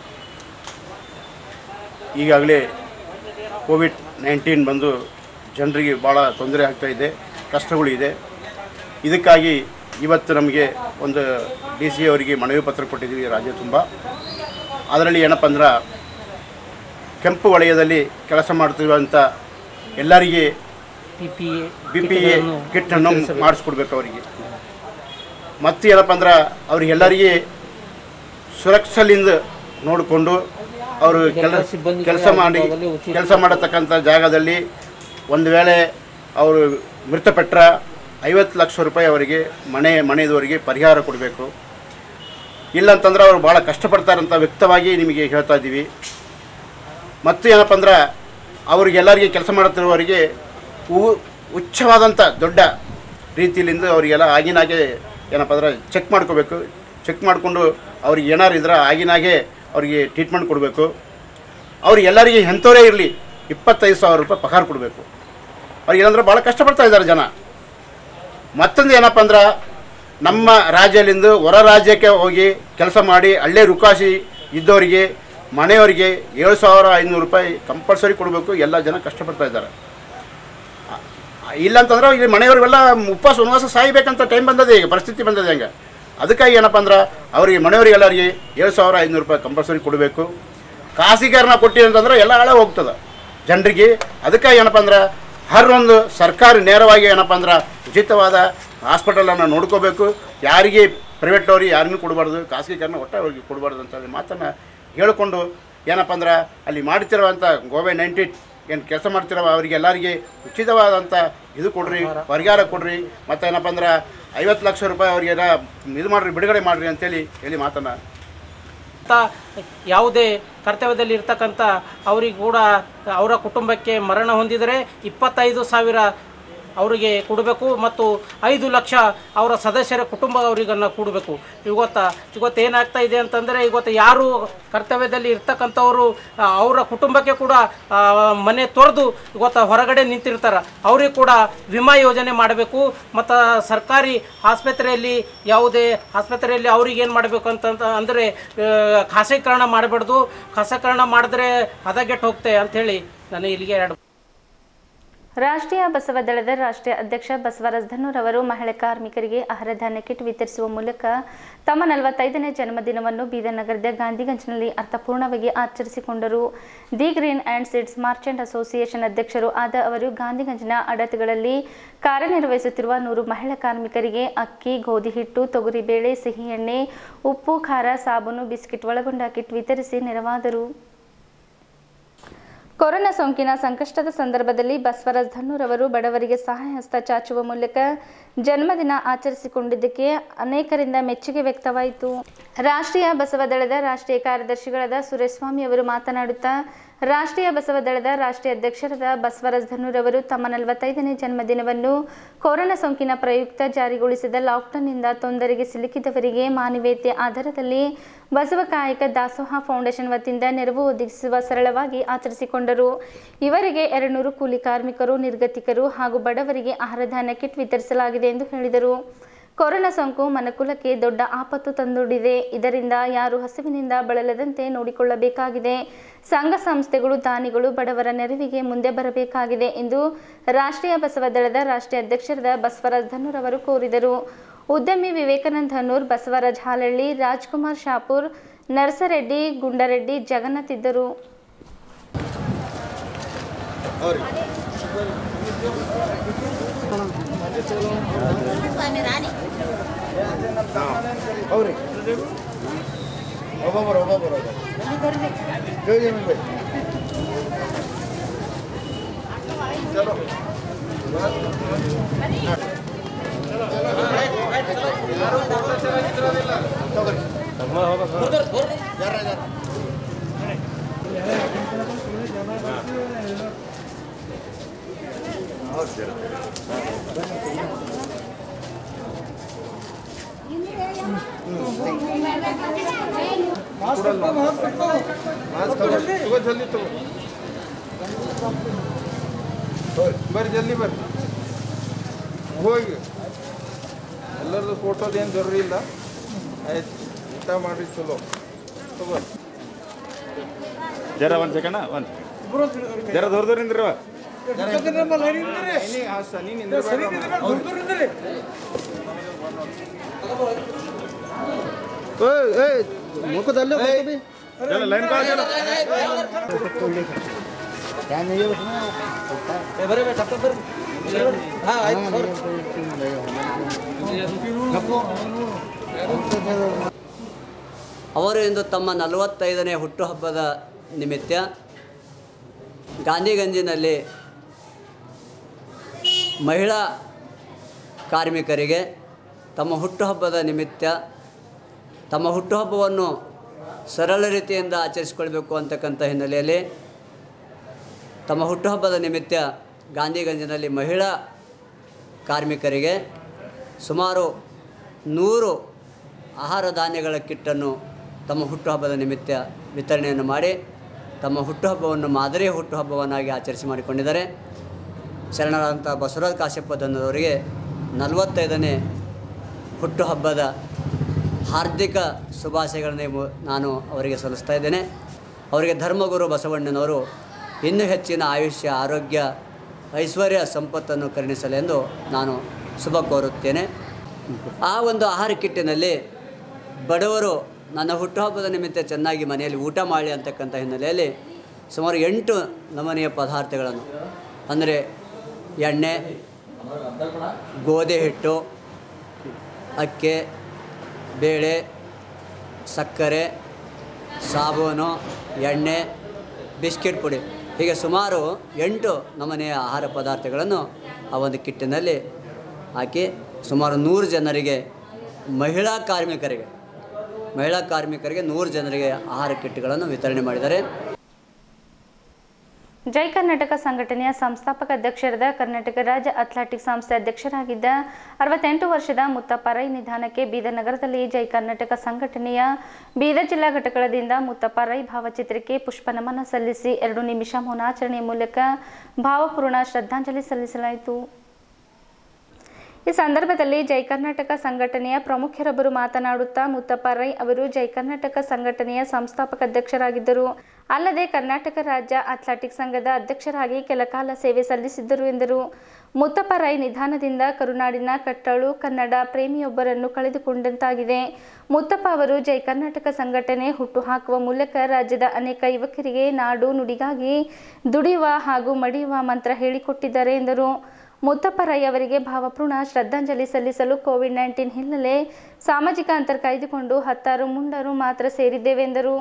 ಈಗಾಗಲೇ ಕೋವಿಡ್ ನೈನ್ಟೀನ್ ಬಂದು ಜನರಿಗೆ ಭಾಳ ತೊಂದರೆ ಆಗ್ತಾ ಇದೆ ಕಷ್ಟಗಳಿದೆ ಇದಕ್ಕಾಗಿ ಇವತ್ತು ನಮಗೆ ಒಂದು ಡಿ ಸಿ ಅವರಿಗೆ ಮನವಿ ಪತ್ರ ಕೊಟ್ಟಿದ್ದೀವಿ ರಾಜ್ಯ ತುಂಬ ಅದರಲ್ಲಿ ಏನಪ್ಪ ಅಂದ್ರೆ ಕೆಂಪು ವಲಯದಲ್ಲಿ ಕೆಲಸ ಮಾಡ್ತಿರುವಂಥ ಎಲ್ಲರಿಗೆ ಬಿ ಪಿ ಎ ಕಿಟ್ಟನ್ನು ಮಾಡಿಸ್ಕೊಡ್ಬೇಕು ಅವರಿಗೆ ಮತ್ತು ಏನಪ್ಪ ಅಂದ್ರೆ ಅವ್ರಿಗೆಲ್ಲರಿಗೆ ಸುರಕ್ಷಲಿಂದ ನೋಡಿಕೊಂಡು ಅವರು ಕೆಲ ಕೆಲಸ ಮಾಡಿ ಕೆಲಸ ಮಾಡತಕ್ಕಂಥ ಜಾಗದಲ್ಲಿ ಒಂದು ವೇಳೆ ಅವರು ಮೃತಪಟ್ರ ಐವತ್ತು ಲಕ್ಷ ರೂಪಾಯಿ ಅವರಿಗೆ ಮನೆ ಮನೆಯದವರಿಗೆ ಪರಿಹಾರ ಕೊಡಬೇಕು ಇಲ್ಲಂತಂದ್ರೆ ಅವರು ಭಾಳ ಕಷ್ಟಪಡ್ತಾರಂತ ವ್ಯಕ್ತವಾಗಿ ನಿಮಗೆ ಹೇಳ್ತಾ ಇದ್ದೀವಿ ಮತ್ತು ಏನಪ್ಪ ಅಂದ್ರೆ ಅವ್ರಿಗೆಲ್ಲರಿಗೆ ಕೆಲಸ ಮಾಡುತ್ತಿರುವವರಿಗೆ ಉ- ಉಚ್ಚವಾದಂಥ ದೊಡ್ಡ ರೀತಿಯಿಂದ ಅವರಿಗೆಲ್ಲ ಆಗಿನಾಗೆ ಏನಪ್ಪ ಅಂದ್ರೆ ಚೆಕ್ ಮಾಡ್ಕೋಬೇಕು ಚೆಕ್ ಮಾಡಿಕೊಂಡು ಅವ್ರಿಗೆ ಏನಾರು ಇದ್ರೆ ಆಗಿನಾಗೆ ಅವರಿಗೆ ಟ್ರೀಟ್ಮೆಂಟ್ ಕೊಡಬೇಕು ಅವ್ರಿಗೆ ಎಲ್ಲರಿಗೆ ಎಂಥವರೇ ಇರಲಿ ಇಪ್ಪತ್ತೈದು ಸಾವಿರ ರೂಪಾಯಿ ಪಗಾರ ಕೊಡಬೇಕು ಅವ್ರಿಗೆ ಏನಂದ್ರೆ ಭಾಳ ಕಷ್ಟಪಡ್ತಾ ಇದ್ದಾರೆ ಜನ ಮತ್ತೊಂದು ಏನಪ್ಪ ಅಂದ್ರೆ ನಮ್ಮ ರಾಜ್ಯದಿಂದ ಹೊರ ರಾಜ್ಯಕ್ಕೆ ಹೋಗಿ ಕೆಲಸ ಮಾಡಿ ಅಲ್ಲೇ ರುಕಾಸಿ ಇದ್ದವರಿಗೆ ಮನೆಯವರಿಗೆ ಏಳು ಸಾವಿರ ಐನೂರು ರೂಪಾಯಿ ಕಂಪಲ್ಸರಿ ಕೊಡಬೇಕು ಎಲ್ಲ ಜನ ಕಷ್ಟಪಡ್ತಾ ಇದ್ದಾರೆ ಇಲ್ಲಂತಂದ್ರೆ ಇಲ್ಲಿ ಮನೆಯವರಿಗೆಲ್ಲ ಉಪವಾಸ ವನವಾಸ ಸಾಯ್ಬೇಕಂತ ಟೈಮ್ ಬಂದದೆ ಈಗ ಪರಿಸ್ಥಿತಿ ಬಂದದೆ ಹಂಗೆ ಅದಕ್ಕಾಗಿ ಏನಪ್ಪ ಅಂದ್ರೆ ಅವರಿಗೆ ಮನೆಯವರಿಗೆಲ್ಲರಿಗೆ ಏಳು ಸಾವಿರ ಐನೂರು ರೂಪಾಯಿ ಕಂಪಲ್ಸರಿ ಕೊಡಬೇಕು ಖಾಸಗಿಯರನ್ನ ಕೊಟ್ಟಿ ಅಂತಂದ್ರೆ ಎಲ್ಲ ಹಳೆ ಹೋಗ್ತದೆ ಜನರಿಗೆ ಅದಕ್ಕಾಗಿ ಏನಪ್ಪ ಅಂದ್ರೆ ಹರ್ ಒಂದು ಸರ್ಕಾರ ನೇರವಾಗಿ ಏನಪ್ಪ ಅಂದ್ರೆ ಉಚಿತವಾದ ಹಾಸ್ಪಿಟಲನ್ನು ನೋಡ್ಕೋಬೇಕು ಯಾರಿಗೆ ಪ್ರೈವೇಟ್ನವ್ರಿಗೆ ಯಾರನ್ನೂ ಕೊಡಬಾರ್ದು ಖಾಸಗಿಕರನ್ನ ಒಟ್ಟ ಅವ್ರಿಗೆ ಕೊಡಬಾರ್ದು ಅಂತ ಹೇಳಿ ಮಾತನ್ನು ಹೇಳಿಕೊಂಡು ಏನಪ್ಪ ಅಂದ್ರೆ ಅಲ್ಲಿ ಮಾಡ್ತಿರುವಂಥ ಕೋವಿಡ್ ನೈನ್ಟೀನ್ ಏನು ಕೆಲಸ ಮಾಡ್ತಿರೋ ಅವರಿಗೆ ಎಲ್ಲರಿಗೆ ಉಚಿತವಾದಂಥ ಇದು ಕೊಡ್ರಿ ಪರಿಹಾರ ಕೊಡ್ರಿ ಮತ್ತು ಏನಪ್ಪ ಅಂದ್ರೆ ಐವತ್ತು ಲಕ್ಷ ರೂಪಾಯಿ ಅವರಿಗೆ ಇದು ಮಾಡಿರಿ ಬಿಡುಗಡೆ ಮಾಡಿರಿ ಅಂತೇಳಿ ಹೇಳಿ ಮಾತನ್ನು ಅಂತ ಯಾವುದೇ ಕರ್ತವ್ಯದಲ್ಲಿ ಇರ್ತಕ್ಕಂಥ ಅವರಿಗೆ ಕೂಡ ಅವರ ಕುಟುಂಬಕ್ಕೆ ಮರಣ ಹೊಂದಿದರೆ ಇಪ್ಪತ್ತೈದು ಸಾವಿರ ಅವರಿಗೆ ಕೊಡಬೇಕು ಮತ್ತು ಐದು ಲಕ್ಷ ಅವರ ಸದಸ್ಯರ ಕುಟುಂಬದವರಿಗನ್ನು ಕೊಡಬೇಕು ಇವತ್ತು ಇವತ್ತು ಏನಾಗ್ತಾ ಇದೆ ಅಂತಂದರೆ ಇವತ್ತು ಯಾರು ಕರ್ತವ್ಯದಲ್ಲಿ ಇರ್ತಕ್ಕಂಥವರು ಆ, ಅವರ ಕುಟುಂಬಕ್ಕೆ ಕೂಡ ಆ, ಮನೆ ತೊರೆದು ಇವತ್ತು ಹೊರಗಡೆ ನಿಂತಿರ್ತಾರೆ ಅವ್ರಿಗೆ ಕೂಡ ವಿಮಾ ಯೋಜನೆ ಮಾಡಬೇಕು ಮತ್ತು ಸರ್ಕಾರಿ ಆಸ್ಪತ್ರೆಯಲ್ಲಿ ಯಾವುದೇ ಆಸ್ಪತ್ರೆಯಲ್ಲಿ ಅವ್ರಿಗೆ ಏನು ಮಾಡಬೇಕು ಅಂತ ಅಂದರೆ ಖಾಸಗೀಕರಣ ಮಾಡಬಾರ್ದು ಖಾಸಗೀಕರಣ ಮಾಡಿದ್ರೆ ಹದಗೆಟ್ಟು ಹೋಗ್ತೆ ಅಂಥೇಳಿ ನಾನು ಇಲ್ಲಿಗೆ ಎರಡು ರಾಷ್ಟ್ರೀಯ ಬಸವ ದಳದ ರಾಷ್ಟ್ರೀಯ ಅಧ್ಯಕ್ಷ ಬಸವರಾಜ್ ಧನ್ನೂರ್ ಅವರು ಮಹಿಳಾ ಕಾರ್ಮಿಕರಿಗೆ ಆಹಾರ ಧಾನ್ಯ ಕಿಟ್ ವಿತರಿಸುವ ಮೂಲಕ ತಮ್ಮ ನಲವತ್ತೈದನೇ ಜನ್ಮದಿನವನ್ನು ಬೀದರ್ ನಗರದ ಗಾಂಧಿಗಂಜ್ನಲ್ಲಿ ಅರ್ಥಪೂರ್ಣವಾಗಿ ಆಚರಿಸಿಕೊಂಡರು the green and seeds merchant association ಅಧ್ಯಕ್ಷರು ಆದ ಅವರು ಗಾಂಧಿಗಂಜ್ನ ಅಡತಗಳಲ್ಲಿ ಕಾರ್ಯನಿರ್ವಹಿಸುತ್ತಿರುವ ನೂರು ಮಹಿಳಾ ಕಾರ್ಮಿಕರಿಗೆ ಅಕ್ಕಿ ಗೋಧಿ ಹಿಟ್ಟು ತೊಗರಿಬೇಳೆ ಸಿಹಿ ಎಣ್ಣೆ ಉಪ್ಪು ಖಾರ ಸಾಬೂನು ಬಿಸ್ಕಿಟ್ ಒಳಗೊಂಡ ಕಿಟ್ ವಿತರಿಸಿ ನೆರವಾದರು ಕೊರೋನಾ ಸೋಂಕಿನ ಸಂಕಷ್ಟದ ಸಂದರ್ಭದಲ್ಲಿ ಬಸವರಾಜ್ ಧನ್ನೂರ್ ಅವರು ಬಡವರಿಗೆ ಸಹಾಯ ಹಸ್ತ ಚಾಚುವ ಮೂಲಕ ಜನ್ಮದಿನ ಆಚರಿಸಿಕೊಂಡಿದ್ದಕ್ಕೆ ಅನೇಕರಿಂದ ಮೆಚ್ಚುಗೆ ವ್ಯಕ್ತವಾಯಿತು ರಾಷ್ಟ್ರೀಯ ಬಸವ ದಳದ ರಾಷ್ಟ್ರೀಯ ಕಾರ್ಯದರ್ಶಿಗಳಾದ ಸುರೇಶ್ ಸ್ವಾಮಿ ಅವರು ಮಾತನಾಡುತ್ತಾ ರಾಷ್ಟ್ರೀಯ ಬಸವ ದಳದ ರಾಷ್ಟ್ರೀಯ ಅಧ್ಯಕ್ಷರಾದ ಬಸವರಾಜ್ ಧನ್ನೂರ್ ಅವರು ತಮ್ಮ ನಲವತ್ತೈದನೇ ಜನ್ಮದಿನವನ್ನು ಕೊರೋನಾ ಸೋಂಕಿನ ಪ್ರಯುಕ್ತ ಜಾರಿಗೊಳಿಸಿದ ಲಾಕ್ಡೌನ್ನಿಂದ ತೊಂದರೆಗೆ ಸಿಲುಕಿದವರಿಗೆ ಮಾನವೀಯತೆ ಆಧಾರದಲ್ಲಿ ಬಸವ ಕಾಯಕ ದಾಸೋಹ ಫೌಂಡೇಶನ್ ವತಿಯಿಂದ ನೆರವು ಒದಗಿಸುವ ಸರಳವಾಗಿ ಆಚರಿಸಿಕೊಂಡರು ಇವರಿಗೆ ಎರಡುನೂರು ಕೂಲಿ ಕಾರ್ಮಿಕರು ನಿರ್ಗತಿಕರು ಹಾಗೂ ಬಡವರಿಗೆ ಆಹಾರ ಧಾನ್ಯ ಕಿಟ್ ವಿತರಿಸಲಾಗಿದೆ ಎಂದು ಹೇಳಿದರು ಕೊರೋನಾ ಸೋಂಕು ಮನುಕುಲಕ್ಕೆ ದೊಡ್ಡ ಆಪತ್ತು ತಂದೊಡ್ಡಿದೆ ಇದರಿಂದ ಯಾರು ಹಸಿವಿನಿಂದ ಬಳಲದಂತೆ ನೋಡಿಕೊಳ್ಳಬೇಕಾಗಿದೆ ಸಂಘ ಸಂಸ್ಥೆಗಳು ದಾನಿಗಳು ಬಡವರ ನೆರವಿಗೆ ಮುಂದೆ ಬರಬೇಕಾಗಿದೆ ಎಂದು ರಾಷ್ಟ್ರೀಯ ಬಸವ ದಳದ ರಾಷ್ಟ್ರೀಯ ಅಧ್ಯಕ್ಷರಾದ ಬಸವರಾಜ್ ಧನ್ನೂರ್ ಅವರು ಕೋರಿದರು ಉದ್ಯಮಿ ವಿವೇಕಾನಂದ ಹನೂರ್ ಬಸವರಾಜ್ ಹಾಲಳ್ಳಿ ರಾಜ್ಕುಮಾರ್ ಶಾಪೂರ್ ನರಸರೆಡ್ಡಿ ಗುಂಡರೆಡ್ಡಿ ಜಗನ್ನಾಥ್ ಇದ್ದರು ಹೌರಿ ಒಬ್ಬೊಬ್ಬರು ಒಬ್ಬೊಬ್ಬರು ಕೇಳಿ ಬರ್ರಿ ಚಲೋ ತಗೋ ಜಲ್ದಿ ತಗೋ ಬರ್ರಿ ಜಲ್ದಿ ಬರ್ರಿ ಹೋಗಿ ಎಲ್ಲರದು ಫೋಟೋದು ಏನು ಜರೂರಿ ಇಲ್ಲ ಆಯ್ತು ಊಟ ಮಾಡ್ರಿ ಚಲೋ ತಗೋ ಜರ ಒಂದು ಸೆಕೆಂಡ ಒಂದು ಜರ ದೂರ ದೂರ ನಿಂದ್ರವ ನೀ ಆ ಸ- ನೀ ನಿಂದ್ರಬೇಡ ಮುಖದಲ್ಲಿ ಚಲ ಲೈನ್ ಕಾಲ್ ಚಲ ಅವರು ಇಂದು ತಮ್ಮ ನಲವತ್ತೈದನೇ ಹುಟ್ಟುಹಬ್ಬದ ನಿಮಿತ್ತ ಗಾಂಧಿಗಂಜಿನಲ್ಲಿ ಮಹಿಳಾ ಕಾರ್ಮಿಕರಿಗೆ ತಮ್ಮ ಹುಟ್ಟುಹಬ್ಬದ ನಿಮಿತ್ತ ತಮ್ಮ ಹುಟ್ಟುಹಬ್ಬವನ್ನು ಸರಳ ರೀತಿಯಿಂದ ಆಚರಿಸಿಕೊಳ್ಬೇಕು ಅಂತಕ್ಕಂಥ ಹಿನ್ನೆಲೆಯಲ್ಲಿ ತಮ್ಮ ಹುಟ್ಟುಹಬ್ಬದ ನಿಮಿತ್ತ ಗಾಂಧಿಗಂಜಿನಲ್ಲಿ ಮಹಿಳಾ ಕಾರ್ಮಿಕರಿಗೆ ಸುಮಾರು ನೂರು ಆಹಾರ ಧಾನ್ಯಗಳ ಕಿಟ್ಟನ್ನು ತಮ್ಮ ಹುಟ್ಟುಹಬ್ಬದ ನಿಮಿತ್ತ ವಿತರಣೆಯನ್ನು ಮಾಡಿ ತಮ್ಮ ಹುಟ್ಟುಹಬ್ಬವನ್ನು ಮಾದರಿಯ ಹುಟ್ಟುಹಬ್ಬವನ್ನಾಗಿ ಆಚರಿಸಿ ಮಾಡಿಕೊಂಡಿದ್ದಾರೆ ಶರಣರಾದಂಥ ಬಸವರಾಜ ಕಾಶ್ಯಪ ದಂದದವರಿಗೆ ನಲವತ್ತೈದನೇ ಹುಟ್ಟುಹಬ್ಬದ ಹಾರ್ದಿಕ ಶುಭಾಶಯಗಳನ್ನೇ ಮು- ನಾನು ಅವರಿಗೆ ಸಲ್ಲಿಸ್ತಾ ಇದ್ದೇನೆ ಅವರಿಗೆ ಧರ್ಮಗುರು ಬಸವಣ್ಣನವರು ಇನ್ನೂ ಹೆಚ್ಚಿನ ಆಯುಷ್ಯ ಆರೋಗ್ಯ ಐಶ್ವರ್ಯ ಸಂಪತ್ತನ್ನು ಕರುಣಿಸಲೆಂದು ನಾನು ಶುಭ ಕೋರುತ್ತೇನೆ ಆ ಒಂದು ಆಹಾರ ಕಿಟ್ಟಿನಲ್ಲಿ ಬಡವರು ನನ್ನ ಹುಟ್ಟುಹಬ್ಬದ ನಿಮಿತ್ತ ಚೆನ್ನಾಗಿ ಮನೆಯಲ್ಲಿ ಊಟ ಮಾಡಿ ಅಂತಕ್ಕಂಥ ಹಿನ್ನೆಲೆಯಲ್ಲಿ ಸುಮಾರು ಎಂಟು ನಮೂನೆಯ ಪದಾರ್ಥಗಳನ್ನು ಅಂದರೆ ಎಣ್ಣೆ ಗೋಧಿ ಹಿಟ್ಟು ಅಕ್ಕಿ ಬೇಳೆ ಸಕ್ಕರೆ ಸಾಬೂನು ಎಣ್ಣೆ ಬಿಸ್ಕೆಟ್ ಪುಡಿ ಹೀಗೆ ಸುಮಾರು ಎಂಟು ನಮೂನೆಯ ಆಹಾರ ಪದಾರ್ಥಗಳನ್ನು ಆ ಒಂದು ಕಿಟ್ಟಿನಲ್ಲಿ ಹಾಕಿ ಸುಮಾರು ನೂರು ಜನರಿಗೆ ಮಹಿಳಾ ಕಾರ್ಮಿಕರಿಗೆ ಮಹಿಳಾ ಕಾರ್ಮಿಕರಿಗೆ ನೂರು ಜನರಿಗೆ ಆಹಾರ ಕಿಟ್ಗಳನ್ನು ವಿತರಣೆ ಮಾಡಿದ್ದಾರೆ ಜೈ ಕರ್ನಾಟಕ ಸಂಘಟನೆಯ ಸಂಸ್ಥಾಪಕ ಅಧ್ಯಕ್ಷರಾದ ಕರ್ನಾಟಕ ರಾಜ್ಯ ಅಥ್ಲೆಟಿಕ್ಸ್ ಸಂಸ್ಥೆ ಅಧ್ಯಕ್ಷರಾಗಿದ್ದ ಅರವತ್ತೆಂಟು ವರ್ಷದ ಮುತ್ತಪ್ಪ ರೈ ನಿಧಾನಕ್ಕೆ ಬೀದರ್ ನಗರದಲ್ಲಿ ಜೈ ಕರ್ನಾಟಕ ಸಂಘಟನೆಯ ಬೀದರ್ ಜಿಲ್ಲಾ ಘಟಕದಿಂದ ಮುತ್ತಪ್ಪ ರೈ ಭಾವಚಿತ್ರಕ್ಕೆ ಪುಷ್ಪ ನಮನ ಸಲ್ಲಿಸಿ ಎರಡು ನಿಮಿಷ ಮೌನಾಚರಣೆಯ ಮೂಲಕ ಭಾವಪೂರ್ಣ ಶ್ರದ್ಧಾಂಜಲಿ ಸಲ್ಲಿಸಲಾಯಿತು ಈ ಸಂದರ್ಭದಲ್ಲಿ ಜೈ ಕರ್ನಾಟಕ ಸಂಘಟನೆಯ ಪ್ರಮುಖರೊಬ್ಬರು ಮಾತನಾಡುತ್ತಾ ಮುತ್ತಪ್ಪ ರೈ ಅವರು ಜೈ ಕರ್ನಾಟಕ ಸಂಘಟನೆಯ ಸಂಸ್ಥಾಪಕ ಅಧ್ಯಕ್ಷರಾಗಿದ್ದರು ಅಲ್ಲದೆ ಕರ್ನಾಟಕ ರಾಜ್ಯ ಅಥ್ಲೆಟಿಕ್ಸ್ ಸಂಘದ ಅಧ್ಯಕ್ಷರಾಗಿ ಕೆಲಕಾಲ ಸೇವೆ ಸಲ್ಲಿಸಿದ್ದರು ಎಂದರು ಮುತ್ತಪ್ಪ ರೈ ನಿಧಾನದಿಂದ ಕರುನಾಡಿನ ಕಟ್ಟಳು ಕನ್ನಡ ಪ್ರೇಮಿಯೊಬ್ಬರನ್ನು ಕಳೆದುಕೊಂಡಂತಾಗಿದೆ ಮುತ್ತಪ್ಪ ಅವರು ಜೈ ಕರ್ನಾಟಕ ಸಂಘಟನೆ ಹುಟ್ಟುಹಾಕುವ ಮೂಲಕ ರಾಜ್ಯದ ಅನೇಕ ಯುವಕರಿಗೆ ನಾಡು ನುಡಿಗಾಗಿ ದುಡಿಯುವ ಹಾಗೂ ಮಡಿಯುವ ಮಂತ್ರ ಹೇಳಿಕೊಟ್ಟಿದ್ದಾರೆ ಎಂದರು ಮುತ್ತಪ್ಪ ರೈ ಅವರಿಗೆ ಭಾವಪೂರ್ಣ ಶ್ರದ್ಧಾಂಜಲಿ ಸಲ್ಲಿಸಲು ಕೋವಿಡ್ ನೈನ್ಟೀನ್ ಹಿನ್ನೆಲೆ ಸಾಮಾಜಿಕ ಅಂತರ ಕಾಯ್ದುಕೊಂಡು ಹತ್ತಾರು ಮುಂಡರು ಮಾತ್ರ ಸೇರಿದ್ದೇವೆಂದರು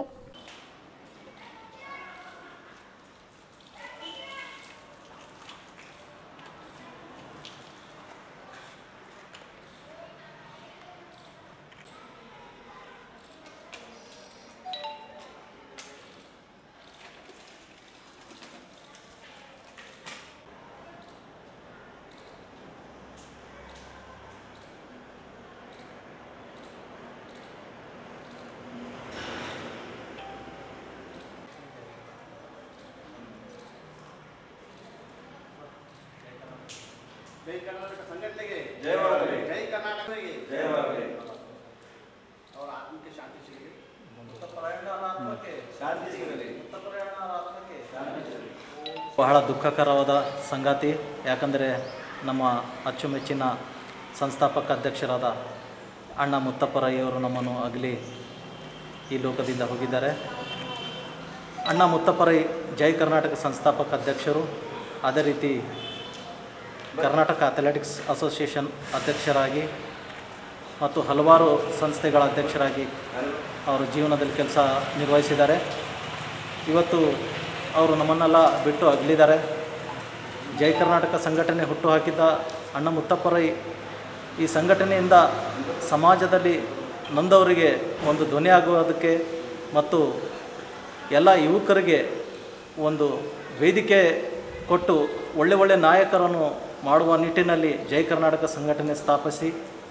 ಜೈ ಕರ್ನಾಟಕ ಸಂಘಟನೆಗೆ ಜಯವಾಗಲಿ ಜೈ ಕರ್ನಾಟಕರಿಗೆ ಜಯವಾಗಲಿ ಅವರ ಆತ್ಮಕ್ಕೆ ಶಾಂತಿ ಸಿಗಲಿ ಶಾಂತಿ ಸಿಗಲಿ ಬಹಳ ದುಃಖಕರವಾದ ಸಂಗತಿ ಯಾಕಂದರೆ ನಮ್ಮ ಅಚ್ಚುಮೆಚ್ಚಿನ ಸಂಸ್ಥಾಪಕ ಅಧ್ಯಕ್ಷರಾದ ಅಣ್ಣ ಮುತ್ತಪ್ಪರಯ್ಯವರು ನಮ್ಮನ್ನು ಅಗಲಿ ಈ ಲೋಕದಿಂದ ಹೋಗಿದ್ದಾರೆ ಅಣ್ಣ ಮುತ್ತಪ್ಪರೈ ಜೈ ಕರ್ನಾಟಕ ಸಂಸ್ಥಾಪಕ ಅಧ್ಯಕ್ಷರು ಅದೇ ರೀತಿ ಕರ್ನಾಟಕ ಅಥ್ಲೆಟಿಕ್ಸ್ ಅಸೋಸಿಯೇಷನ್ ಅಧ್ಯಕ್ಷರಾಗಿ ಮತ್ತು ಹಲವಾರು ಸಂಸ್ಥೆಗಳ ಅಧ್ಯಕ್ಷರಾಗಿ ಅವರು ಜೀವನದಲ್ಲಿ ಕೆಲಸ ನಿರ್ವಹಿಸಿದ್ದಾರೆ ಇವತ್ತು ಅವರು ನಮ್ಮನ್ನೆಲ್ಲ ಬಿಟ್ಟು ಅಗಲಿದ್ದಾರೆ ಜೈ ಕರ್ನಾಟಕ ಸಂಘಟನೆ ಹುಟ್ಟುಹಾಕಿದ್ದ ಅಣ್ಣ ಮುತ್ತಪ್ಪರೈ ಈ ಸಂಘಟನೆಯಿಂದ ಸಮಾಜದಲ್ಲಿ ನೊಂದವರಿಗೆ ಒಂದು ಧ್ವನಿ ಆಗುವುದಕ್ಕೆ ಮತ್ತು ಎಲ್ಲ ಯುವಕರಿಗೆ ಒಂದು ವೇದಿಕೆ ಕೊಟ್ಟು ಒಳ್ಳೆ ಒಳ್ಳೆ ನಾಯಕರನ್ನು ಮಾಡುವ ನಿಟ್ಟಿನಲ್ಲಿ ಜೈ ಕರ್ನಾಟಕ ಸಂಘಟನೆ ಸ್ಥಾಪಿಸಿ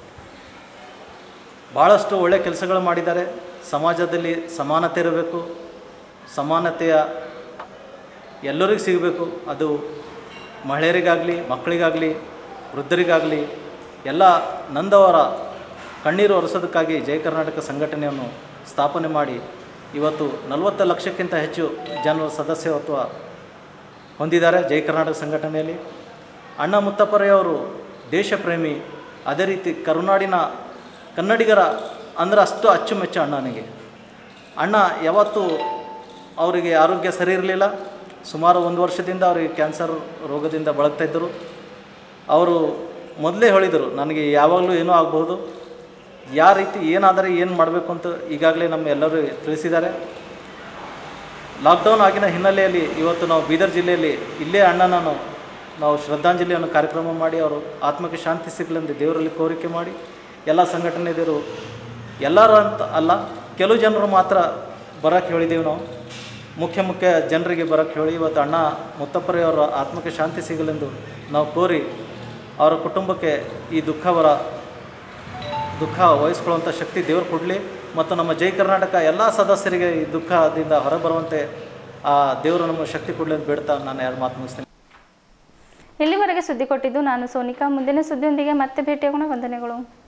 ಭಾಳಷ್ಟು ಒಳ್ಳೆ ಕೆಲಸಗಳು ಮಾಡಿದ್ದಾರೆ ಸಮಾಜದಲ್ಲಿ ಸಮಾನತೆ ಇರಬೇಕು ಸಮಾನತೆಯ ಎಲ್ಲರಿಗೂ ಸಿಗಬೇಕು ಅದು ಮಹಿಳೆಯರಿಗಾಗಲಿ ಮಕ್ಕಳಿಗಾಗಲಿ ವೃದ್ಧರಿಗಾಗಲಿ ಎಲ್ಲ ನಂದವರ ಕಣ್ಣೀರು ಒರೆಸೋದಕ್ಕಾಗಿ ಜೈ ಕರ್ನಾಟಕ ಸಂಘಟನೆಯನ್ನು ಸ್ಥಾಪನೆ ಮಾಡಿ ಇವತ್ತು ನಲವತ್ತು ಲಕ್ಷಕ್ಕಿಂತ ಹೆಚ್ಚು ಜನರ ಸದಸ್ಯತ್ವ ಹೊಂದಿದ್ದಾರೆ ಜೈ ಕರ್ನಾಟಕ ಸಂಘಟನೆಯಲ್ಲಿ ಅಣ್ಣ ಮುತ್ತಪ್ಪರಯ್ಯವರು ದೇಶಪ್ರೇಮಿ ಅದೇ ರೀತಿ ಕರುನಾಡಿನ ಕನ್ನಡಿಗರ ಅಂದ್ರೆ ಅಷ್ಟು ಅಚ್ಚುಮೆಚ್ಚು ಅಣ್ಣನಿಗೆ ಅಣ್ಣ ಯಾವತ್ತೂ ಅವರಿಗೆ ಆರೋಗ್ಯ ಸರಿ ಇರಲಿಲ್ಲ ಸುಮಾರು ಒಂದು ವರ್ಷದಿಂದ ಅವರಿಗೆ ಕ್ಯಾನ್ಸರ್ ರೋಗದಿಂದ ಬಳಲ್ತಾ ಇದ್ದರು ಅವರು ಮೊದಲೇ ಹೇಳಿದರು ನನಗೆ ಯಾವಾಗಲೂ ಏನೂ ಆಗ್ಬೋದು ಯಾವ ರೀತಿ ಏನಾದರೆ ಏನು ಮಾಡಬೇಕು ಅಂತ ಈಗಾಗಲೇ ನಮ್ಮ ಎಲ್ಲರೂ ತಿಳಿಸಿದ್ದಾರೆ ಲಾಕ್ಡೌನ್ ಆಗಿನ ಹಿನ್ನೆಲೆಯಲ್ಲಿ ಇವತ್ತು ನಾವು ಬೀದರ್ ಜಿಲ್ಲೆಯಲ್ಲಿ ಇಲ್ಲೇ ಅಣ್ಣನನ್ನು ನಾವು ಶ್ರದ್ಧಾಂಜಲಿಯನ್ನು ಕಾರ್ಯಕ್ರಮ ಮಾಡಿ ಅವರು ಆತ್ಮಕ್ಕೆ ಶಾಂತಿ ಸಿಗಲೆಂದು ದೇವರಲ್ಲಿ ಕೋರಿಕೆ ಮಾಡಿ ಎಲ್ಲ ಸಂಘಟನೆದರು ಎಲ್ಲರೂ ಅಂತ ಅಲ್ಲ ಕೆಲವು ಜನರು ಮಾತ್ರ ಬರೋಕ್ಕೆ ಹೇಳಿದ್ದೀವಿ ನಾವು ಮುಖ್ಯ ಮುಖ್ಯ ಜನರಿಗೆ ಬರೋಕ್ಕೆ ಹೇಳಿ ಇವತ್ತು ಅಣ್ಣ ಮುತ್ತಪ್ಪರೆಯವರ ಆತ್ಮಕ್ಕೆ ಶಾಂತಿ ಸಿಗಲೆಂದು ನಾವು ಕೋರಿ ಅವರ ಕುಟುಂಬಕ್ಕೆ ಈ ದುಃಖವರ ದುಃಖ ವಹಿಸ್ಕೊಳ್ಳುವಂಥ ಶಕ್ತಿ ದೇವರು ಕೊಡಲಿ ಮತ್ತು ನಮ್ಮ ಜೈ ಕರ್ನಾಟಕ ಎಲ್ಲ ಸದಸ್ಯರಿಗೆ ಈ ದುಃಖದಿಂದ ಹೊರಬರುವಂತೆ ಆ ದೇವರು ನಮ್ಮ ಶಕ್ತಿ ಕೊಡಲಿ ಅಂತ ಬೇಡ್ತಾ ನಾನು ಎರಡು ಮಾತು ಮುಗಿಸ್ತೇನೆ ಇಲ್ಲಿವರೆಗೆ ಸುದ್ದಿ ಕೊಟ್ಟಿದ್ದು ನಾನು ಸೋನಿಕಾ ಮುಂದಿನ ಸುದ್ದಿಯೊಂದಿಗೆ ಮತ್ತೆ ಭೇಟಿಯಾಗೋಣ ವಂದನೆಗಳು